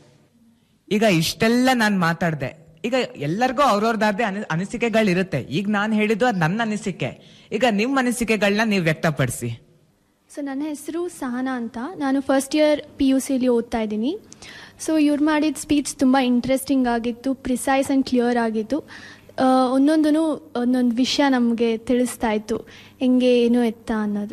ಈಗ ಇಷ್ಟೆಲ್ಲ ನಾನ್ ಮಾತಾಡ್ದೆ ಈಗ ಎಲ್ಲರಿಗೂ ಅವ್ರವ್ರದ್ದಾದ ಅನಿಸಿಕೆಗಳಿರುತ್ತೆ ಈಗ ನಾನು ಹೇಳಿದ್ದು ಅದು ನನ್ನ ಅನಿಸಿಕೆ ಈಗ ನಿಮ್ಮ ಅನಿಸಿಕೆಗಳನ್ನ ನೀವು ವ್ಯಕ್ತಪಡಿಸಿ ಸೊ ನನ್ನ ಹೆಸರು ಸಹನಾ ಅಂತ ನಾನು ಫಸ್ಟ್ ಇಯರ್ ಪಿ ಯು ಸಿಲಿ ಓದ್ತಾ ಇದ್ದೀನಿ ಸೊ ಇವ್ರು ಮಾಡಿದ ಸ್ಪೀಚ್ ತುಂಬ ಇಂಟ್ರೆಸ್ಟಿಂಗ್ ಆಗಿತ್ತು ಪ್ರಿಸೈಸ್ ಆ್ಯಂಡ್ ಕ್ಲಿಯರ್ ಆಗಿತ್ತು ಒಂದೊಂದೂ ಒಂದೊಂದು ವಿಷಯ ನಮಗೆ ತಿಳಿಸ್ತಾ ಇತ್ತು ಹೆಂಗೆ ಏನು ಎತ್ತ ಅನ್ನೋದು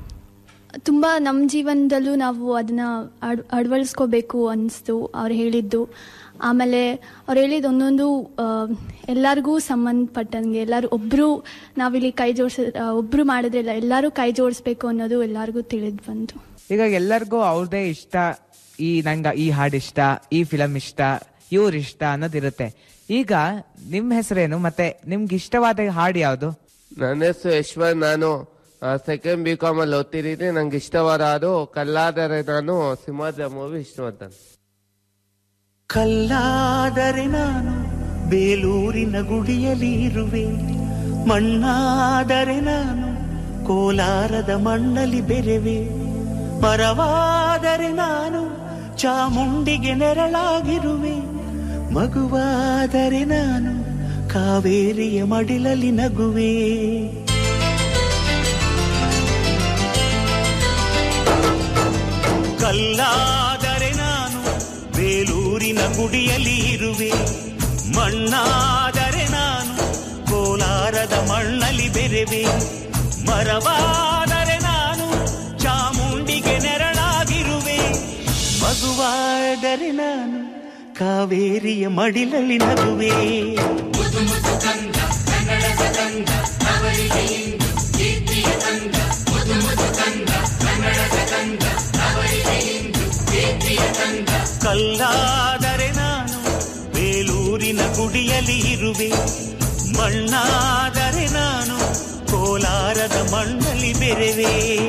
ತುಂಬ ನಮ್ಮ ಜೀವನದಲ್ಲೂ ನಾವು ಅದನ್ನು ಅಡ್ ಅಳವಡಿಸ್ಕೋಬೇಕು ಅನ್ನಿಸ್ತು ಅವ್ರು ಹೇಳಿದ್ದು ಆಮೇಲೆ ಅವ್ರು ಹೇಳಿದ ಒಂದೊಂದು ಆ, ಎಲ್ಲರಿಗೂ ಸಂಬಂಧಪಟ್ಟಂಗೆ ಎಲ್ಲರೂ ಒಬ್ಬರು ನಾವಿಲ್ಲಿ ಕೈ ಜೋಡಿಸ ಒಬ್ಬರು ಮಾಡಿದ್ರಿಲ್ಲ ಎಲ್ಲರೂ ಕೈ ಜೋಡಿಸ್ಬೇಕು ಅನ್ನೋದು ಎಲ್ಲರಿಗೂ ತಿಳಿದು ಬಂತು ಈಗ ಎಲ್ಲರಿಗೂ ಅವ್ರದೇ ಇಷ್ಟ ಈ ನಂಗ ಈ ಹಾಡು ಇಷ್ಟ ಈ ಫಿಲಂ ಇಷ್ಟ ಇವ್ರ ಇಷ್ಟ ಅನ್ನೋದಿರುತ್ತೆ ಈಗ ನಿಮ್ ಹೆಸರೇನು ಮತ್ತೆ ನಿಮ್ಗೆ ಇಷ್ಟವಾದ ಹಾಡು ಯಾವುದು ನನ್ನ ಹೆಸರು ಯಶ್ವಂತ್ ನಾನು ಸೆಕೆಂಡ್ ಬಿ ಕಾಮ್ ಅಲ್ಲಿ ಓದ್ತಿದ್ದೀನಿ ನಂಗೆ ಇಷ್ಟವಾದ ಅದು ಕಲ್ಲಾದರೆ ನಾನು ಸಿಂಹದ ಮೂವಿ ಇಷ್ಟವಾದ ಕಲ್ಲಾದರೆ ನಾನು ಬೇಲೂರಿನ ಗುಡಿಯಲ್ಲಿ ಇರುವೆ ಮಣ್ಣಾದರೆ ನಾನು ಕೋಲಾರದ ಮಣ್ಣಲ್ಲಿ ಬೆರೆವೆ ಮರವಾದರೆ ನಾನು ಚಾಮುಂಡಿಗೆ ನೆರಳಾಗಿರುವೆ ಮಗುವಾದರೆ ನಾನು ಕಾವೇರಿಯ ಮಡಿಲಲ್ಲಿ ನಗುವೆ ಕಲ್ಲಾದರೆ ನಾನು ಬೇಲೂರಿನ ಗುಡಿಯಲ್ಲಿ ಇರುವೆ ಮಣ್ಣಾದರೆ ನಾನು ಕೋಲಾರದ ಮಣ್ಣಲ್ಲಿ ಬೆರೆವೆ ಮರವಾದರೆ ನಾನು ಚಾಮುಂಡಿಗೆ ನೆರಳಾಗಿರುವೆ ಮಗುವಾದರೆ ನಾನು ಕಾವೇರಿಯ ಮಡಿಲಲ್ಲಿ ನಗುವೆ ಕಲ್ಲಾದರೆ ನಾನು ಬೇಲೂರಿನ ಗುಡಿಯಲ್ಲಿ ಇರುವೆ ಮಣ್ಣಾದರೆ ನಾನು ಕೋಲಾರದ ಮಣ್ಣಲ್ಲಿ ಬೆರೆವೆ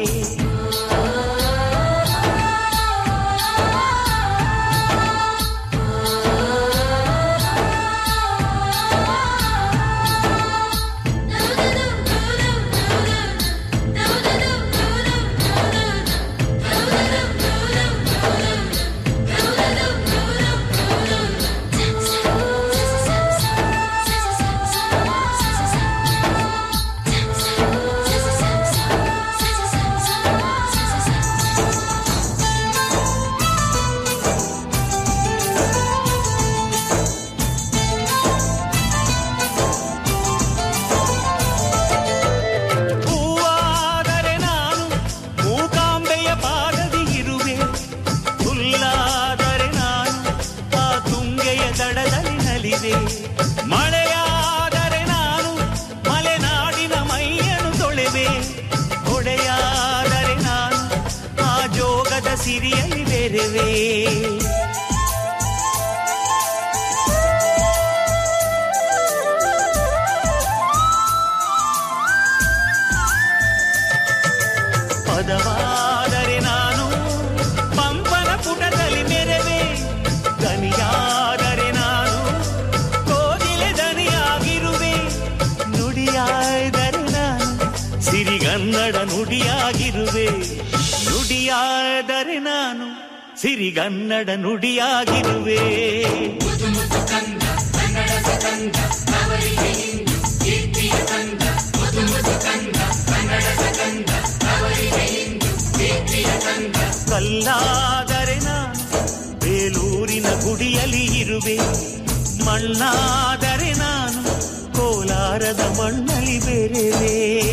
ಹೂವಾದರೆ ನಾನು ಮೂಕಾಂಬೆಯ ಪಾದದಿ ಇರುವೆ ಹುಲ್ಲಾದರೆ ನಾನು ಆ ತುಂಗೆಯ ದಡದಲ್ಲಿ ನಲಿವೆ ಮಳೆಯಾದರೆ ನಾನು ಮಲೆನಾಡಿನ ಮೈಯನ್ನು ತೊಳೆವೆ ಹೊಡೆಯಾದರೆ ನಾನು ಆ ಜೋಗದ ಸಿರಿಯಲ್ಲಿ ಬೆರೆವೆ ಪದವಾದರೆ ನಾನು ಪಂಪನ ಪುಟದಲ್ಲಿ ಮೆರೆವೆ ದನಿಯಾದರೆ ನಾನು ಕೋಗಿಲೆ ದನಿಯಾಗಿರುವೆ ನುಡಿಯಾದರೆ ನಾನು ಸಿರಿಗನ್ನಡ ನುಡಿಯಾಗಿರುವೆ ನುಡಿಯಾದರೆ ನಾನು ಸಿರಿಗನ್ನಡ ನುಡಿಯಾಗಿರುವೆ ಕಲ್ಲಾದರೆ ನಾನು ಬೇಲೂರಿನ ಗುಡಿಯಲ್ಲಿ ಇರುವೆ ಮಣ್ಣಾದರೆ ನಾನು ಕೋಲಾರದ ಮಣ್ಣಲ್ಲಿ ಬೆರೆವೆ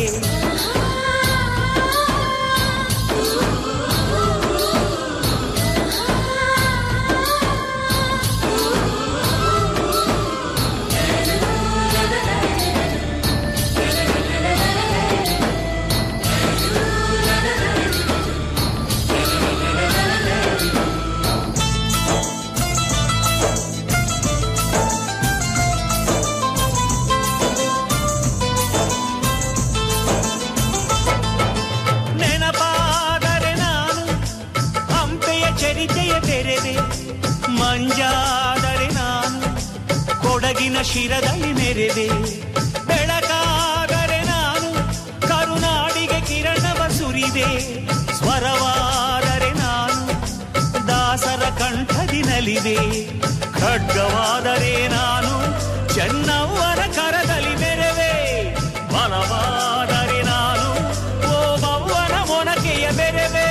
ನೆನಪಾದರೆ ನಾನು ಹಂಪೆಯ ಚರಿತೆಯ ತೆರೆದೆ ಮಂಜಾದರೆ ನಾನು ಕೊಡಗಿನ ಶಿರದಲ್ಲಿ ಮೆರೆದೆ ಬೆಳಕಾದರೆ ನಾನು ಕರುನಾಡಿಗೆ ಕಿರಣವ ಸುರಿದೆ ಸ್ವರವಾದರೆ ನಾನು ದಾಸರ ಕಂಠದಿ ನಲಿದೆ ಖಡ್ಗವಾದರೆ ನಾನು ಚೆನ್ನವ್ವರ ಕರದಲ್ಲಿ ಮೆರೆವೆ ಬಲವಾದರೆ ನಾನು ಓ ಬವ್ವನ ಮೊನಕೆಯ ಬೆರೆವೆ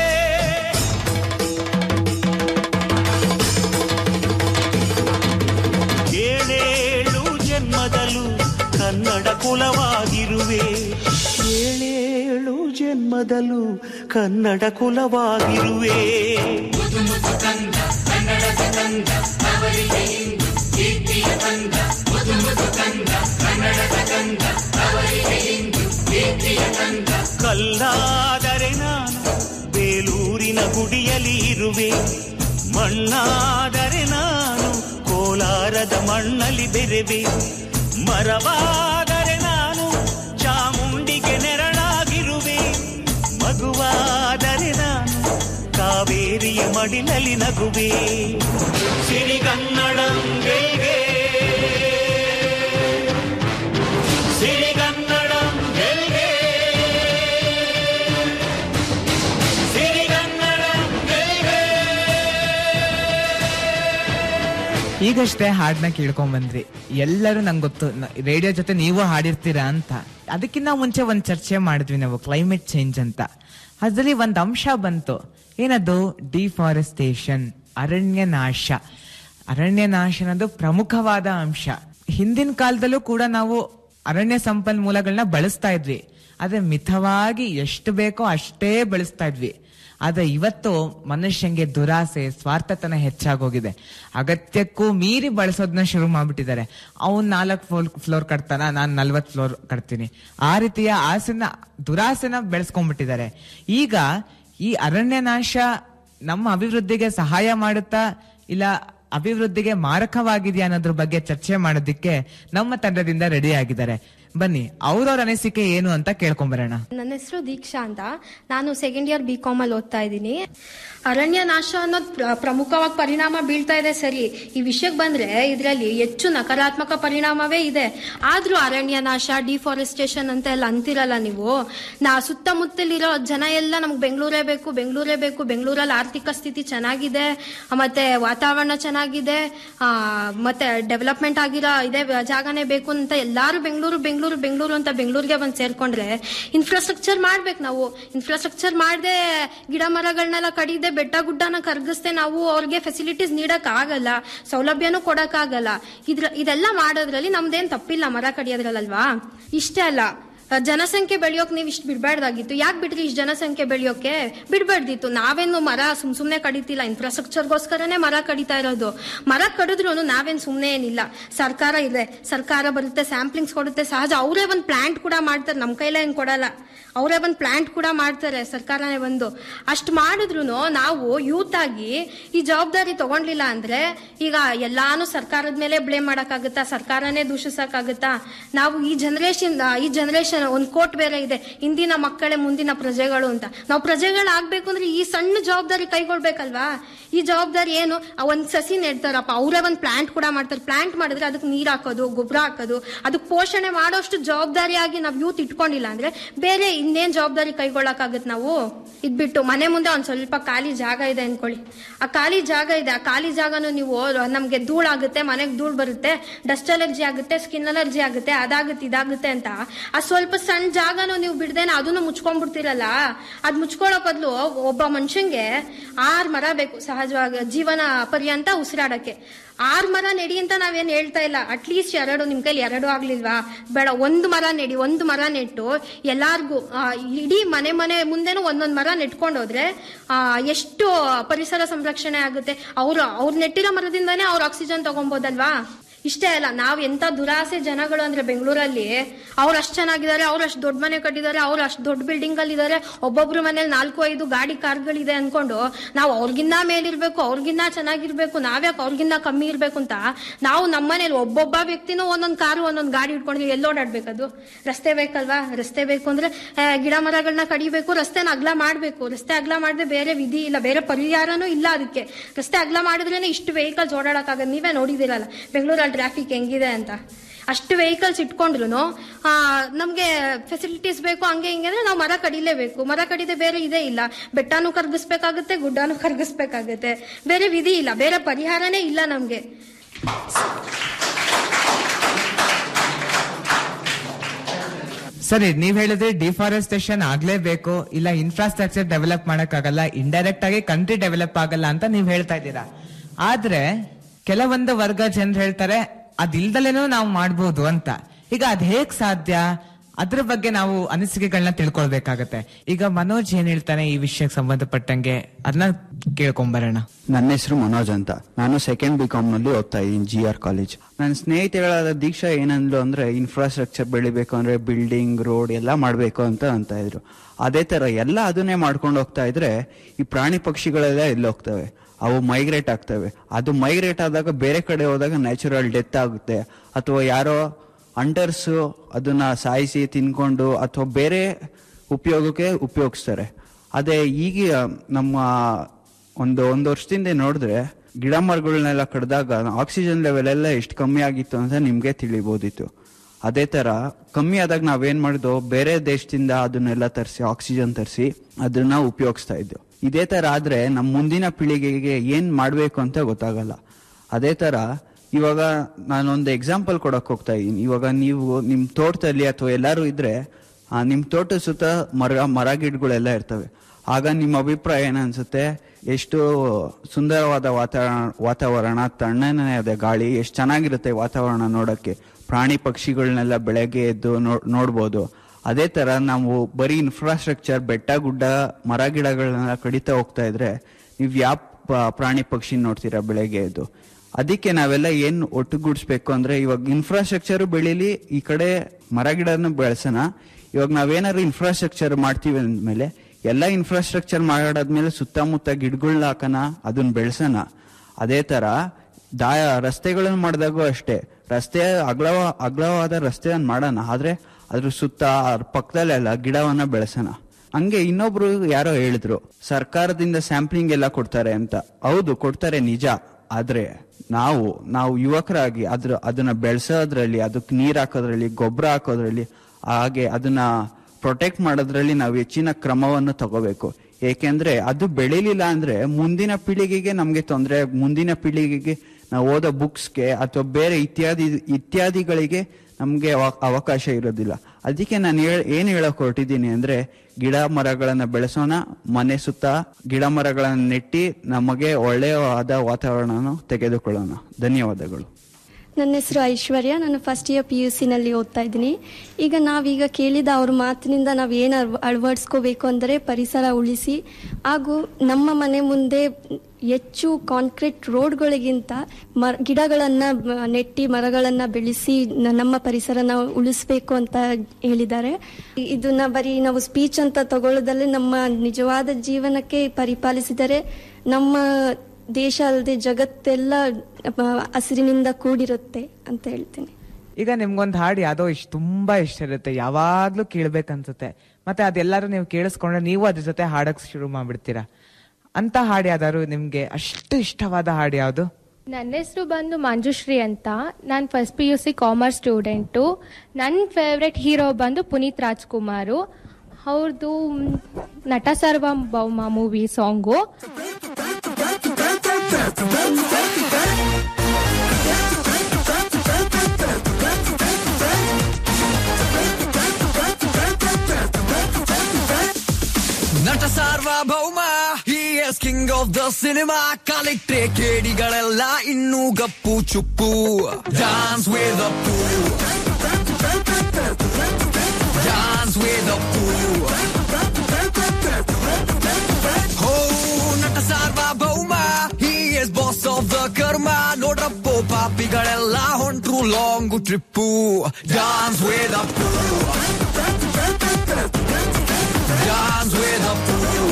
ಏಳೇಳು ಜನ್ಮದಲ್ಲೂ ಕನ್ನಡ ಕುಲವಾಗಿರುವೆ ಏಳೇಳು ಜನ್ಮದಲ್ಲೂ ಕನ್ನಡ ಕುಲವಾಗಿರುವೆ ಕಲ್ಲಾದರೆ ನಾನು ಬೇಲೂರಿನ ಗುಡಿಯಲ್ಲಿ ಇರುವೆ ಮಣ್ಣಾದರೆ ನಾನು ಕೋಲಾರದ ಮಣ್ಣಲ್ಲಿ ಬೆರೆವೆ ಮರವಾದರೆ ನಾನು ಚಾಮುಂಡಿಗೆ ನೆರಳಾಗಿರುವೆ ನಗೆಯಲ್ಲಿ ನಗುವೆ ಸಿರಿಗನ್ನಡಂ ಗೆಲ್ಗೆ ಸಿರಿಗನ್ನಡಂ ಗೆಲ್ಗೆ ಸಿರಿಗನ್ನಡಂ ಗೆಲ್ಗೆ ಈಗಷ್ಟೇ ಹಾಡ್ನ ಕೇಳ್ಕೊಂಡ್ ಬಂದ್ರಿ ಎಲ್ಲರೂ ನಂಗೆ ಗೊತ್ತು ರೇಡಿಯೋ ಜೊತೆ ನೀವು ಹಾಡಿರ್ತೀರಾ ಅಂತ ಅದಕ್ಕಿಂತ ಮುಂಚೆ ಒಂದ್ ಚರ್ಚೆ ಮಾಡಿದ್ವಿ ನಾವು ಕ್ಲೈಮೇಟ್ ಚೇಂಜ್ ಅಂತ ಅದ್ರಲ್ಲಿ ಒಂದ್ ಅಂಶ ಬಂತು ಏನದು ಡಿಫಾರೆಸ್ಟೇಷನ್ ಅರಣ್ಯ ನಾಶ ಅರಣ್ಯ ನಾಶ ಅನ್ನೋದು ಪ್ರಮುಖವಾದ ಅಂಶ ಹಿಂದಿನ ಕಾಲದಲ್ಲೂ ಕೂಡ ನಾವು ಅರಣ್ಯ ಸಂಪನ್ಮೂಲಗಳನ್ನ ಬಳಸ್ತಾ ಇದ್ವಿ ಆದ್ರೆ ಮಿತವಾಗಿ ಎಷ್ಟು ಬೇಕೋ ಅಷ್ಟೇ ಬಳಸ್ತಾ ಇದ್ವಿ ಆದ್ರೆ ಇವತ್ತು ಮನುಷ್ಯಂಗೆ ದುರಾಸೆ ಸ್ವಾರ್ಥತನ ಹೆಚ್ಚಾಗೋಗಿದೆ ಅಗತ್ಯಕ್ಕೂ ಮೀರಿ ಬಳಸೋದನ್ನ ಶುರು ಮಾಡ್ಬಿಟ್ಟಿದ್ದಾರೆ ಅವ್ನ್ ನಾಲ್ಕು ಫ್ಲೋರ್ ಫ್ಲೋರ್ ಕಟ್ತಾನ ನಾನ್ ನಲ್ವತ್ ಫ್ಲೋರ್ ಕಟ್ತೀನಿ ಆ ರೀತಿಯ ಆಸೆನ ದುರಾಸೆನ ಬೆಳೆಸ್ಕೊಂಡ್ಬಿಟ್ಟಿದ್ದಾರೆ ಈಗ ಈ ಅರಣ್ಯ ನಾಶ ನಮ್ಮ ಅಭಿವೃದ್ಧಿಗೆ ಸಹಾಯ ಮಾಡುತ್ತಾ ಇಲ್ಲ ಅಭಿವೃದ್ಧಿಗೆ ಮಾರಕವಾಗಿದೆಯಾ ಅನ್ನೋದ್ರ ಬಗ್ಗೆ ಚರ್ಚೆ ಮಾಡೋದಿಕ್ಕೆ ನಮ್ಮ ತಂಡದಿಂದ ರೆಡಿ ಆಗಿದ್ದಾರೆ ಬನ್ನಿ ಅವ್ರವ್ರ ಅನಿಸಿಕೆ ಏನು ಅಂತ ಕೇಳ್ಕೊಂಬರೋಣ ನನ್ನ ಹೆಸರು ದೀಕ್ಷಾ ಅಂತ ನಾನು ಸೆಕೆಂಡ್ ಇಯರ್ ಬಿ ಕಾಮ್ ಅಲ್ಲಿ ಓದ್ತಾ ಇದ್ದೀನಿ ಅರಣ್ಯ ನಾಶ ಅನ್ನೋದು ಪ್ರ- ಪ್ರಮುಖವಾಗಿ ಪರಿಣಾಮ ಬೀಳ್ತಾ ಇದೆ ಸರಿ ಈ ವಿಷಯಕ್ಕೆ ಬಂದ್ರೆ ಇದರಲ್ಲಿ ಹೆಚ್ಚು ನಕಾರಾತ್ಮಕ ಪರಿಣಾಮವೇ ಇದೆ ಆದ್ರೂ ಅರಣ್ಯ ನಾಶ ಡಿಫಾರೆಸ್ಟೇಷನ್ ಅಂತ ಎಲ್ಲ ಅಂತಿರಲ್ಲ ನೀವು ನಾ ಸುತ್ತಮುತ್ತಲಿರೋ ಜನ ಎಲ್ಲ ನಮ್ಗೆ ಬೆಂಗಳೂರೇ ಬೇಕು ಬೆಂಗಳೂರೇ ಬೇಕು ಬೆಂಗಳೂರಲ್ಲಿ ಆರ್ಥಿಕ ಸ್ಥಿತಿ ಚೆನ್ನಾಗಿದೆ ಮತ್ತೆ ವಾತಾವರಣ ಚೆನ್ನಾಗಿದೆ ಆ, ಮತ್ತೆ ಡೆವಲಪ್ಮೆಂಟ್ ಆಗಿರೋ ಇದೇ ಜಾಗನೇ ಬೇಕು ಅಂತ ಎಲ್ಲಾರು ಬೆಂಗಳೂರು ಬೆಂಗಳೂರು ಬೆಂಗಳೂರು ಅಂತ ಬೆಂಗಳೂರಿಗೆ ಬಂದು ಸೇರ್ಕೊಂಡ್ರೆ ಇನ್ಫ್ರಾಸ್ಟ್ರಕ್ಚರ್ ಮಾಡ್ಬೇಕು ನಾವು ಇನ್ಫ್ರಾಸ್ಟ್ರಕ್ಚರ್ ಮಾಡದೆ ಗಿಡ ಮರಗಳನ್ನೆಲ್ಲ ಕಡಿದೆ ಬೆಟ್ಟ ಗುಡ್ಡನ ಕರ್ಗಿಸ್ದೆ ನಾವು ಅವ್ರಿಗೆ ಫೆಸಿಲಿಟೀಸ್ ನೀಡಕ್ ಆಗಲ್ಲ ಸೌಲಭ್ಯನೂ ಕೊಡಕ್ ಆಗಲ್ಲ ಇದ್ರ ಇದೆಲ್ಲ ಮಾಡೋದ್ರಲ್ಲಿ ನಮ್ದೇನ್ ತಪ್ಪಿಲ್ಲ ಮರ ಕಡಿಯೋದ್ರಲ್ವಾ ಇಷ್ಟೇ ಅಲ್ಲ ಆ, ಜನಸಂಖ್ಯೆ ಬೆಳೆಯೋಕ್ ನೀವು ಇಷ್ಟು ಬಿಡಬಾರ್ದಾಗಿತ್ತು ಯಾಕೆ ಬಿಡ್ರಿ ಇಷ್ಟು ಜನಸಂಖ್ಯೆ ಬೆಳೆಯೋಕೆ ಬಿಡಬಾರ್ದಿತ್ತು ನಾವೇನು ಮರ ಸುಮ್ ಸುಮ್ನೆ ಕಡಿತಿಲ್ಲ ಇನ್ಫ್ರಾಸ್ಟ್ರಕ್ಚರ್ಗೋಸ್ಕರನೇ ಮರ ಕಡಿತಾ ಇರೋದು ಮರ ಕಡಿದ್ರು ನಾವೇನ್ ಸುಮ್ನೆ ಏನಿಲ್ಲ ಸರ್ಕಾರ ಇದೆ ಸರ್ಕಾರ ಬರುತ್ತೆ ಸ್ಯಾಂಪ್ಲಿಂಗ್ಸ್ ಕೊಡುತ್ತೆ ಸಹಜ ಅವರೇ ಒಂದು ಪ್ಲಾಂಟ್ ಕೂಡ ಮಾಡ್ತಾರೆ ನಮ್ಮ ಕೈಲೇ ಹೆಂಗ್ ಕೊಡಲ್ಲ ಅವರೇ ಒಂದು ಪ್ಲಾಂಟ್ ಕೂಡ ಮಾಡ್ತಾರೆ ಸರ್ಕಾರನೇ ಬಂದು ಅಷ್ಟು ಮಾಡಿದ್ರು ನಾವು ಯೂತ್ ಆಗಿ ಈ ಜವಾಬ್ದಾರಿ ತಗೊಂಡ್ಲಿಲ್ಲ ಅಂದ್ರೆ ಈಗ ಎಲ್ಲಾನು ಸರ್ಕಾರದ ಮೇಲೆ ಬ್ಲೇಮ್ ಮಾಡಕ್ಕಾಗುತ್ತಾ ಸರ್ಕಾರನೇ ದೂಷಿಸಕ್ಕಾಗುತ್ತಾ ನಾವು ಈ ಜನರೇಷನ್ ಈ ಜನರೇಷನ್ ಒಂದ್ ಕೋಟ್ ಬೇರೆ ಇದೆ ಇಂದಿನ ಮಕ್ಕಳೇ ಮುಂದಿನ ಪ್ರಜೆಗಳು ಅಂತ ನಾವು ಪ್ರಜೆಗಳಾಗ್ಬೇಕು ಅಂದ್ರೆ ಈ ಸಣ್ಣ ಜವಾಬ್ದಾರಿ ಕೈಗೊಳ್ಬೇಕಲ್ವಾ ಈ ಜವಾಬ್ದಾರಿ ಏನು ಆ ಒಂದ್ ಸಸಿ ನೆಡ್ತಾರಪ್ಪ ಅವರೇ ಒಂದ್ ಪ್ಲಾಂಟ್ ಕೂಡ ಮಾಡ್ತಾರೆ ಪ್ಲಾಂಟ್ ಮಾಡಿದ್ರೆ ಅದಕ್ಕೆ ನೀರ್ ಹಾಕೋದು ಗೊಬ್ಬರ ಹಾಕೋದು ಅದಕ್ಕೆ ಪೋಷಣೆ ಮಾಡೋಷ್ಟು ಜವಾಬ್ದಾರಿಯಾಗಿ ನಾವು ಯೂತ್ ಇಟ್ಕೊಂಡಿಲ್ಲ ಅಂದ್ರೆ ಬೇರೆ ಇನ್ನೇನ್ ಜವಾಬ್ದಾರಿ ಕೈಗೊಳ್ಳಕ್ಕಾಗತ್ ನಾವು ಇದ್ಬಿಟ್ಟು ಮನೆ ಮುಂದೆ ಒಂದ್ ಸ್ವಲ್ಪ ಖಾಲಿ ಜಾಗ ಇದೆ ಅನ್ಕೊಳ್ಳಿ ಆ ಖಾಲಿ ಜಾಗ ಇದೆ ಆ ಖಾಲಿ ಜಾಗನು ನೀವು ನಮ್ಗೆ ಧೂಳಾಗುತ್ತೆ ಮನೆಗೆ ಧೂಳ್ ಬರುತ್ತೆ ಡಸ್ಟ್ ಅಲರ್ಜಿ ಆಗುತ್ತೆ ಸ್ಕಿನ್ ಅಲರ್ಜಿ ಆಗುತ್ತೆ ಅದಾಗುತ್ತೆ ಇದಾಗುತ್ತೆ ಅಂತ ಆ ಸ್ವಲ್ಪ ಸಣ್ಣ ಜಾಗನು ನೀವು ಬಿಡ್ದೇನೆ ಅದನ್ನು ಮುಚ್ಕೊಂಡ್ಬಿಡ್ತೀರಲ್ಲ ಅದ್ ಮುಚ್ಕೊಳ್ಳೋ ಬದಲು ಒಬ್ಬ ಮನುಷ್ಯಂಗೆ ಆರ್ ಮರ ಬೇಕು ಸಹಜವಾಗಿ ಜೀವನ ಪರ್ಯಂತ ಉಸಿರಾಡಕ್ಕೆ ಆರ್ ಮರ ನೆಡಿ ಅಂತ ನಾವೇನ್ ಹೇಳ್ತಾ ಇಲ್ಲ ಅಟ್ಲೀಸ್ಟ್ ಎರಡು ನಿಮ್ ಕೈಲಿ ಎರಡು ಆಗ್ಲಿಲ್ವಾ ಬೇಡ ಒಂದು ಮರ ನೆಡಿ ಒಂದು ಮರ ನೆಟ್ಟು ಎಲ್ಲಾರ್ಗೂ ಆ, ಇಡೀ ಮನೆ ಮನೆ ಮುಂದೆನೂ ಒಂದೊಂದ್ ಮರ ನೆಟ್ಕೊಂಡು ಹೋದ್ರೆ ಆ, ಎಷ್ಟು ಪರಿಸರ ಸಂರಕ್ಷಣೆ ಆಗುತ್ತೆ ಅವ್ರು ಅವ್ರು ನೆಟ್ಟಿರೋ ಮರದಿಂದಾನೇ ಅವ್ರು ಆಕ್ಸಿಜನ್ ತಗೊಬೋದಲ್ವಾ ಇಷ್ಟೇ ಅಲ್ಲ ನಾವ್ ಎಂತ ದುರಾಸೆ ಜನಗಳು ಅಂದ್ರೆ ಬೆಂಗಳೂರಲ್ಲಿ ಅವ್ರು ಅಷ್ಟ್ ಚೆನ್ನಾಗಿದ್ದಾರೆ ಅವ್ರು ಅಷ್ಟ್ ದೊಡ್ಡ ಮನೆ ಕಟ್ಟಿದ್ದಾರೆ ಅವ್ರು ಅಷ್ಟ್ ದೊಡ್ಡ ಬಿಲ್ಡಿಂಗ್ ಅಲ್ಲಿ ಇದಾರೆ ಒಬ್ಬೊಬ್ರು ಮನೇಲಿ ನಾಲ್ಕು ಐದು ಗಾಡಿ ಕಾರ್ಗಳಿದೆ ಅನ್ಕೊಂಡು ನಾವು ಅವ್ರಿಗಿನ್ನ ಮೇಲಿರ್ಬೇಕು ಅವ್ರಿಗಿನ್ನ ಚೆನ್ನಾಗಿರ್ಬೇಕು ನಾವ್ಯಾಕೆ ಅವ್ರಿಗಿನ್ನ ಕಮ್ಮಿ ಇರ್ಬೇಕು ಅಂತ ನಾವು ನಮ್ಮ ಮನೇಲಿ ಒಬ್ಬೊಬ್ಬ ವ್ಯಕ್ತಿನೂ ಒಂದೊಂದ್ ಕಾರು ಒಂದೊಂದ್ ಗಾಡಿ ಇಟ್ಕೊಂಡು ಎಲ್ಲಿ ಓಡಾಡ್ಬೇಕದು ರಸ್ತೆ ಬೇಕಲ್ವಾ ರಸ್ತೆ ಬೇಕು ಅಂದ್ರೆ ಆ, ಗಿಡ ಮರಗಳನ್ನ ಕಡಿಬೇಕು ರಸ್ತೆನ ಅಗ್ಲ ಮಾಡ್ಬೇಕು ರಸ್ತೆ ಅಗ್ಲ ಮಾಡದೆ ಬೇರೆ ವಿಧಿ ಇಲ್ಲ ಬೇರೆ ಪರಿಹಾರನೂ ಇಲ್ಲ ಅದಕ್ಕೆ ರಸ್ತೆ ಅಗ್ಲ ಮಾಡಿದ್ರೇನೆ ಇಷ್ಟು ವೆಹಿಕಲ್ಸ್ ಓಡಾಡಕ್ಕಾಗದು ನೀವೇ ನೋಡಿದಿರಲ್ಲ ಬೆಂಗಳೂರಲ್ಲಿ ಟ್ರಾಫಿಕ್ ಹೆಂಗಿದೆ ಅಂತ ಅಷ್ಟು ವೆಹಿಕಲ್ಸ್ ಇಟ್ಕೊಂಡ್ರು ನಮ್ಗೆ ಫೆಸಿಲಿಟೀಸ್ ಬೇಕು ಹಂಗೆ ಹಿಂಗೆ ಅಂದ್ರೆ ನಾವು ಮರ ಕಡಿಲೇಬೇಕು ಮರ ಕಡಿದೆ ಬೇರೆ ಇದೇ ಇಲ್ಲ ಬೆಟ್ಟನೂ ಕರ್ಗಿಸ್ಬೇಕಾಗುತ್ತೆ ಗುಡ್ಡನೂ ಕರ್ಗಿಸ್ಬೇಕಾಗುತ್ತೆ ಬೇರೆ ವಿಧಿ ಇಲ್ಲ ಬೇರೆ ಪರಿಹಾರನೇ ಇಲ್ಲ ನಮ್ಗೆ ಸರಿ ನೀವ್ ಹೇಳಿದ್ರೆ ಡಿಫಾರೆಸ್ಟೇಷನ್ ಆಗ್ಲೇಬೇಕು ಇಲ್ಲ ಇನ್ಫ್ರಾಸ್ಟ್ರಕ್ಚರ್ ಡೆವಲಪ್ ಮಾಡಕ್ಕಾಗಲ್ಲ ಇಂಡೈರೆಕ್ಟ್ ಆಗಿ ಕಂಟ್ರಿ ಡೆವಲಪ್ ಆಗಲ್ಲ ಅಂತ ನೀವ್ ಹೇಳ್ತಾ ಇದ್ದೀರಾ ಆದ್ರೆ ಕೆಲವೊಂದು ವರ್ಗ ಜನರು ಹೇಳ್ತಾರೆ ಅದಿಲ್ದಲೇನೂ ನಾವು ಮಾಡ್ಬೋದು ಅಂತ ಈಗ ಅದ್ ಹೇಗ್ ಸಾಧ್ಯ ಅದ್ರ ಬಗ್ಗೆ ನಾವು ಅನಿಸಿಕೆಗಳನ್ನ ತಿಳ್ಕೊಳ್ಬೇಕಾಗತ್ತೆ ಈಗ ಮನೋಜ್ ಏನ್ ಹೇಳ್ತಾನೆ ಈ ವಿಷಯಕ್ಕೆ ಸಂಬಂಧಪಟ್ಟಂಗೆ ಅದನ್ನ ಕೇಳ್ಕೊಂಬರೋಣ ನನ್ನ ಹೆಸರು ಮನೋಜ್ ಅಂತ ನಾನು ಸೆಕೆಂಡ್ ಬಿ ಕಾಮ್ ನಲ್ಲಿ ಓದ್ತಾ ಇದ್ದೀನಿ ಜಿ ಆರ್ ಕಾಲೇಜ್ ನನ್ನ ಸ್ನೇಹಿತಗಳಾದ ದೀಕ್ಷಾ ಏನಂದ್ಲು ಅಂದ್ರೆ ಇನ್ಫ್ರಾಸ್ಟ್ರಕ್ಚರ್ ಬೆಳಿಬೇಕು ಅಂದ್ರೆ ಬಿಲ್ಡಿಂಗ್ ರೋಡ್ ಎಲ್ಲ ಮಾಡ್ಬೇಕು ಅಂತ ಅಂತ ಇದ್ರು ಅದೇ ತರ ಎಲ್ಲ ಅದನ್ನೇ ಮಾಡ್ಕೊಂಡು ಹೋಗ್ತಾ ಇದ್ರೆ ಈ ಪ್ರಾಣಿ ಪಕ್ಷಿಗಳೆಲ್ಲ ಎಲ್ಲಿ ಹೋಗ್ತವೆ ಅವು ಮೈಗ್ರೇಟ್ ಆಗ್ತವೆ ಅದು ಮೈಗ್ರೇಟ್ ಆದಾಗ ಬೇರೆ ಕಡೆ ಹೋದಾಗ ನ್ಯಾಚುರಲ್ ಡೆತ್ ಆಗುತ್ತೆ ಅಥವಾ ಯಾರೋ ಅಂಟರ್ಸ್ ಅದನ್ನ ಸಾಯಿಸಿ ತಿನ್ಕೊಂಡು ಅಥವಾ ಬೇರೆ ಉಪಯೋಗಕ್ಕೆ ಉಪಯೋಗಿಸ್ತಾರೆ ಅದೇ ಈಗ ನಮ್ಮ ಒಂದು ಒಂದು ವರ್ಷದಿಂದ ನೋಡಿದ್ರೆ ಗಿಡ ಮರಗಳನ್ನೆಲ್ಲ ಕಡ್ದಾಗ ಆಕ್ಸಿಜನ್ ಲೆವೆಲ್ ಎಲ್ಲ ಎಷ್ಟು ಕಮ್ಮಿ ಆಗಿತ್ತು ಅಂತ ನಿಮ್ಗೆ ತಿಳಿಬೋದಿತ್ತು ಅದೇ ತರ ಕಮ್ಮಿ ಆದಾಗ ನಾವೇನ್ ಮಾಡಿದ್ವು ಬೇರೆ ದೇಶದಿಂದ ಅದನ್ನೆಲ್ಲ ತರಿಸಿ ಆಕ್ಸಿಜನ್ ತರಿಸಿ ಅದನ್ನ ಉಪಯೋಗಿಸ್ತಾ ಇದ್ವು ಇದೇ ತರ ಆದ್ರೆ ನಮ್ಮ ಮುಂದಿನ ಪೀಳಿಗೆಗೆ ಏನ್ ಮಾಡ್ಬೇಕು ಅಂತ ಗೊತ್ತಾಗಲ್ಲ ಅದೇ ತರ ಇವಾಗ ನಾನೊಂದು ಎಕ್ಸಾಂಪಲ್ ಕೊಡಕ್ ಹೋಗ್ತಾ ಇದ್ದೀನಿ ಇವಾಗ ನೀವು ನಿಮ್ ತೋಟದಲ್ಲಿ ಅಥವಾ ಎಲ್ಲಾರು ಇದ್ರೆ ಆ, ನಿಮ್ ತೋಟದ ಸುತ್ತ ಮರ ಮರ ಗಿಡಗಳೆಲ್ಲ ಇರ್ತವೆ ಆಗ ನಿಮ್ಮ ಅಭಿಪ್ರಾಯ ಏನ್ ಅನ್ಸುತ್ತೆ ಎಷ್ಟು ಸುಂದರವಾದ ವಾತಾವರಣ ವಾತಾವರಣ ತಣ್ಣನೆ ಅದೇ ಗಾಳಿ ಎಷ್ಟು ಚೆನ್ನಾಗಿರುತ್ತೆ ವಾತಾವರಣ ನೋಡಕ್ಕೆ ಪ್ರಾಣಿ ಪಕ್ಷಿಗಳನ್ನೆಲ್ಲ ಬೆಳಗ್ಗೆ ಎದ್ದು ನೋ- ನೋಡ್ಬೋದು ಅದೇ ತರ ನಾವು ಬರೀ ಇನ್ಫ್ರಾಸ್ಟ್ರಕ್ಚರ್ ಬೆಟ್ಟ ಗುಡ್ಡ ಮರ ಗಿಡಗಳನ್ನೆಲ್ಲ ಕಡಿತಾ ಹೋಗ್ತಾ ಇದ್ರೆ ನೀವು ಯಾವ ಪ- ಪ್ರಾಣಿ ಪಕ್ಷಿ ನೋಡ್ತೀರಾ ಬೆಳಗ್ಗೆ ಎದ್ದು ಅದಕ್ಕೆ ನಾವೆಲ್ಲ ಏನ್ ಒಟ್ಟುಗೂಡಿಸ್ಬೇಕು ಅಂದ್ರೆ ಇವಾಗ ಇನ್ಫ್ರಾಸ್ಟ್ರಕ್ಚರ್ ಬೆಳೀಲಿ ಈ ಕಡೆ ಮರ ಗಿಡನ ಬೆಳೆಸೋಣ ಇವಾಗ ನಾವೇನಾದ್ರು ಇನ್ಫ್ರಾಸ್ಟ್ರಕ್ಚರ್ ಮಾಡ್ತೀವಿ ಅಂದ್ಮೇಲೆ ಎಲ್ಲ ಇನ್ಫ್ರಾಸ್ಟ್ರಕ್ಚರ್ ಮಾಡಾದ್ಮೇಲೆ ಸುತ್ತಮುತ್ತ ಗಿಡಗಳನ್ನ ಹಾಕೋಣ ಅದನ್ನ ಬೆಳೆಸೋಣ ಅದೇ ತರ ದಾಯ ರಸ್ತೆಗಳನ್ನು ಮಾಡಿದಾಗೂ ಅಷ್ಟೇ ರಸ್ತೆ ಅಗಲವ ಅಗಲವಾದ ರಸ್ತೆಯನ್ನು ಮಾಡೋಣ ಆದ್ರೆ ಅದ್ರ ಸುತ್ತ ಅದ್ರ ಪಕ್ಕದಲ್ಲೆಲ್ಲ ಗಿಡವನ್ನ ಬೆಳೆಸೋಣ ಹಂಗೆ ಇನ್ನೊಬ್ರು ಯಾರೋ ಹೇಳಿದ್ರು ಸರ್ಕಾರದಿಂದ ಸ್ಯಾಂಪ್ಲಿಂಗ್ ಎಲ್ಲ ಕೊಡ್ತಾರೆ ಅಂತ ಹೌದು ಕೊಡ್ತಾರೆ ನಿಜ ಆದ್ರೆ ನಾವು ನಾವು ಯುವಕರಾಗಿ ಅದ್ರ ಅದನ್ನ ಬೆಳೆಸೋದ್ರಲ್ಲಿ ಅದಕ್ಕೆ ನೀರ್ ಹಾಕೋದ್ರಲ್ಲಿ ಗೊಬ್ಬರ ಹಾಕೋದ್ರಲ್ಲಿ ಹಾಗೆ ಅದನ್ನ ಪ್ರೊಟೆಕ್ಟ್ ಮಾಡೋದ್ರಲ್ಲಿ ನಾವು ಹೆಚ್ಚಿನ ಕ್ರಮವನ್ನು ತಗೋಬೇಕು ಏಕೆಂದ್ರೆ ಅದು ಬೆಳಿಲಿಲ್ಲ ಅಂದ್ರೆ ಮುಂದಿನ ಪೀಳಿಗೆಗೆ ನಮ್ಗೆ ತೊಂದರೆ ಮುಂದಿನ ಪೀಳಿಗೆಗೆ ನಾವು ಓದೋ ಬುಕ್ಸ್ಗೆ ಅಥವಾ ಬೇರೆ ಇತ್ಯಾದಿ ಇತ್ಯಾದಿಗಳಿಗೆ ನಮ್ಗೆ ಅವ- ಅವಕಾಶ ಇರೋದಿಲ್ಲ ಅದಕ್ಕೆ ನಾನು ಹೇಳ್ ಏನ್ ಹೇಳಕ್ ಹೊರಟಿದ್ದೀನಿ ಅಂದ್ರೆ ಗಿಡ ಮರಗಳನ್ನ ಬೆಳೆಸೋಣ ಮನೆ ಸುತ್ತ ಗಿಡ ಮರಗಳನ್ನ ನೆಟ್ಟಿ ನಮಗೆ ಒಳ್ಳೆಯವಾದ ವಾತಾವರಣನ ತೆಗೆದುಕೊಳ್ಳೋಣ ಧನ್ಯವಾದಗಳು ನನ್ನ ಹೆಸರು ಐಶ್ವರ್ಯ ನಾನು ಫಸ್ಟ್ ಇಯರ್ ಪಿ ಯು ಸಿನಲ್ಲಿ ಓದ್ತಾ ಇದ್ದೀನಿ ಈಗ ನಾವೀಗ ಕೇಳಿದ ಅವ್ರ ಮಾತಿನಿಂದ ನಾವು ಏನು ಅಳವಡಿಸ್ಕೋಬೇಕು ಅಂದರೆ ಪರಿಸರ ಉಳಿಸಿ ಹಾಗೂ ನಮ್ಮ ಮನೆ ಮುಂದೆ ಹೆಚ್ಚು ಕಾಂಕ್ರೀಟ್ ರೋಡ್ಗಳಿಗಿಂತ ಮರ ಗಿಡಗಳನ್ನು ನೆಟ್ಟಿ ಮರಗಳನ್ನು ಬೆಳೆಸಿ ನ- ನಮ್ಮ ಪರಿಸರನ ಉಳಿಸ್ಬೇಕು ಅಂತ ಹೇಳಿದ್ದಾರೆ ಇ- ಇದನ್ನ ಬರೀ ನಾವು ಸ್ಪೀಚ್ ಅಂತ ತಗೊಳ್ಳೋದಲ್ಲೇ ನಮ್ಮ ನಿಜವಾದ ಜೀವನಕ್ಕೆ ಪರಿಪಾಲಿಸಿದರೆ ನಮ್ಮ ದೇಶ ಅಲ್ಲದೆ ಜಗತ್ತೆಲ್ಲ ಅ, ಹಸಿರಿನಿಂದ ಕೂಡಿರುತ್ತೆ ಅಂತ ಹೇಳ್ತೀನಿ ಈಗ ನಿಮ್ಗೊಂದ್ ಹಾಡು ಯಾವ್ದೋ ಇಷ್ಟ ತುಂಬಾ ಇಷ್ಟ ಇರುತ್ತೆ ಯಾವಾಗ್ಲೂ ಕೇಳ್ಬೇಕನ್ಸುತ್ತೆ ಮತ್ತೆ ಅದೆಲ್ಲಾರು ನೀವು ಕೇಳಿಸ್ಕೊಂಡ್ರೆ ನೀವು ಅದ್ರ ಜೊತೆ ಹಾಡಕ್ ಶುರು ಮಾಡ್ಬಿಡ್ತೀರಾ ಅಂತ ಹಾಡು ಯಾವ್ದಾದ್ರು ನಿಮ್ಗೆ ಅಷ್ಟು ಇಷ್ಟವಾದ ಹಾಡು ಯಾವ್ದು ನನ್ನ ಹೆಸರು ಬಂದು ಮಂಜುಶ್ರೀ ಅಂತ ನಾನು first P U C commerce student ನನ್ನ ಫೇವ್ರೆಟ್ ಹೀರೋ ಬಂದು ಪುನೀತ್ ರಾಜ್ಕುಮಾರು ಅವ್ರದ್ದು ನಟ ಸರ್ವಭೌಮ movie song Nata Sarvabhauma he is king of the cinema ಕಾಲಿಟ್ರೆ ಕೇಡಿಗಳೆಲ್ಲ ಇನ್ನೂ ಗಪ್ಪು ಚುಪ್ಪು ಡಾನ್ಸ್ ವೇದ ಪೂ ಡಾನ್ಸ್ ವೇದ ಪೂ ಹೋ Nata Sarvabhauma he is boss of the ಕರ್ಮ ನೋಡ್ರಪ್ಪೋ ಪಾಪಿಗಳೆಲ್ಲ ಹೊಂಟ್ರು ಲಾಂಗ್ ಟ್ರಿಪ್ಪು ಡಾನ್ಸ್ ವೇದ ಪೂ Dance with a fool.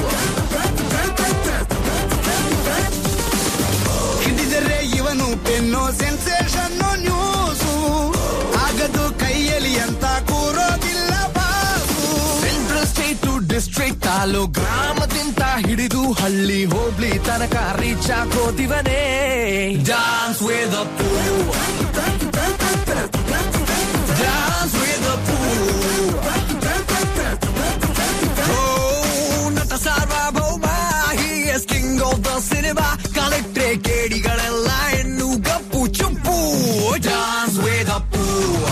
ಹಿಡಿದರೆ ಇವನು ಪೆನ್ನು ಸೆನ್ಸೇಷನ್ ನ್ಯೂಸು ಆಗದು ಕೈಯಲ್ಲಿ ಅಂತ ಕೂರೋದಿಲ್ಲ boss central state to district ತಾಲೂ ಗ್ರಾಮದಿಂದ ಹಿಡಿದು ಹಳ್ಳಿ ಹೋಬ್ಳಿ ತನಕ ರೀಚ್ ಆಗೋದಿವನೇ ಡಾನ್ಸ್ ವೇದ ಪೂ ಡಾನ್ಸ್ ವೇದ ಪೂ Nata Sarvabhauma he is king of the cinema ಕಲೆಕ್ಟ್ರೆ ಕೇಡಿಗಳೆಲ್ಲ ಹೆಣ್ಣು ಗಪ್ಪು ಚುಪ್ಪು ಡಾನ್ಸ್ ವೇದ ಪೂ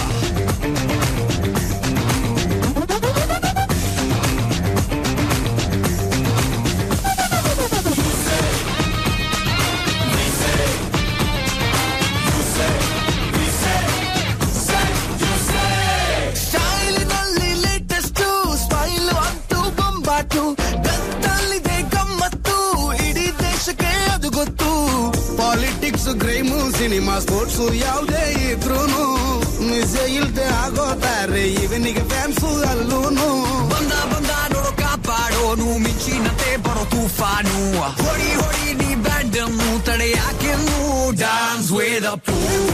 ಸ್ಟೈಲಿನಲ್ಲಿ ಲೇಟೆಸ್ಟ್ ಸ್ಮೈಲ್ ಅಂತೂ ಬೊಂಬಾಟು ಗತ್ತಲ್ಲಿದೆ ಗಮ್ಮತ್ತು ಇಡೀ ದೇಶಕ್ಕೆ ಅದು ಗೊತ್ತು ಪಾಲಿಟಿಕ್ಸ್ ಕ್ರೈಮು ಸಿನಿಮಾ ಸ್ಪೋರ್ಟ್ಸ್ ಯಾವುದೇ ಇದ್ರೂನು ಮಿಸೆ ಇಲ್ದೆ ಆಗೋತಾರೆ ಇವನಿಗೆ ಫ್ಯಾನ್ಸು ಅಲ್ಲೂನು ಬಂದ ಬಂದ ನೋಡೋ ಕಾಪಾಡೋನು ಮಿಂಚಿನಂತೆ ಬರೋ ತೂಫಾನು ಹೊಡಿ ಹೊಡಿ ನೀ ಬ್ಯಾಂಡ್ ಅನ್ನು ತಡೆಯಾಕೆನ್ನು ಡಾನ್ಸ್ ವೇದ ಪೂ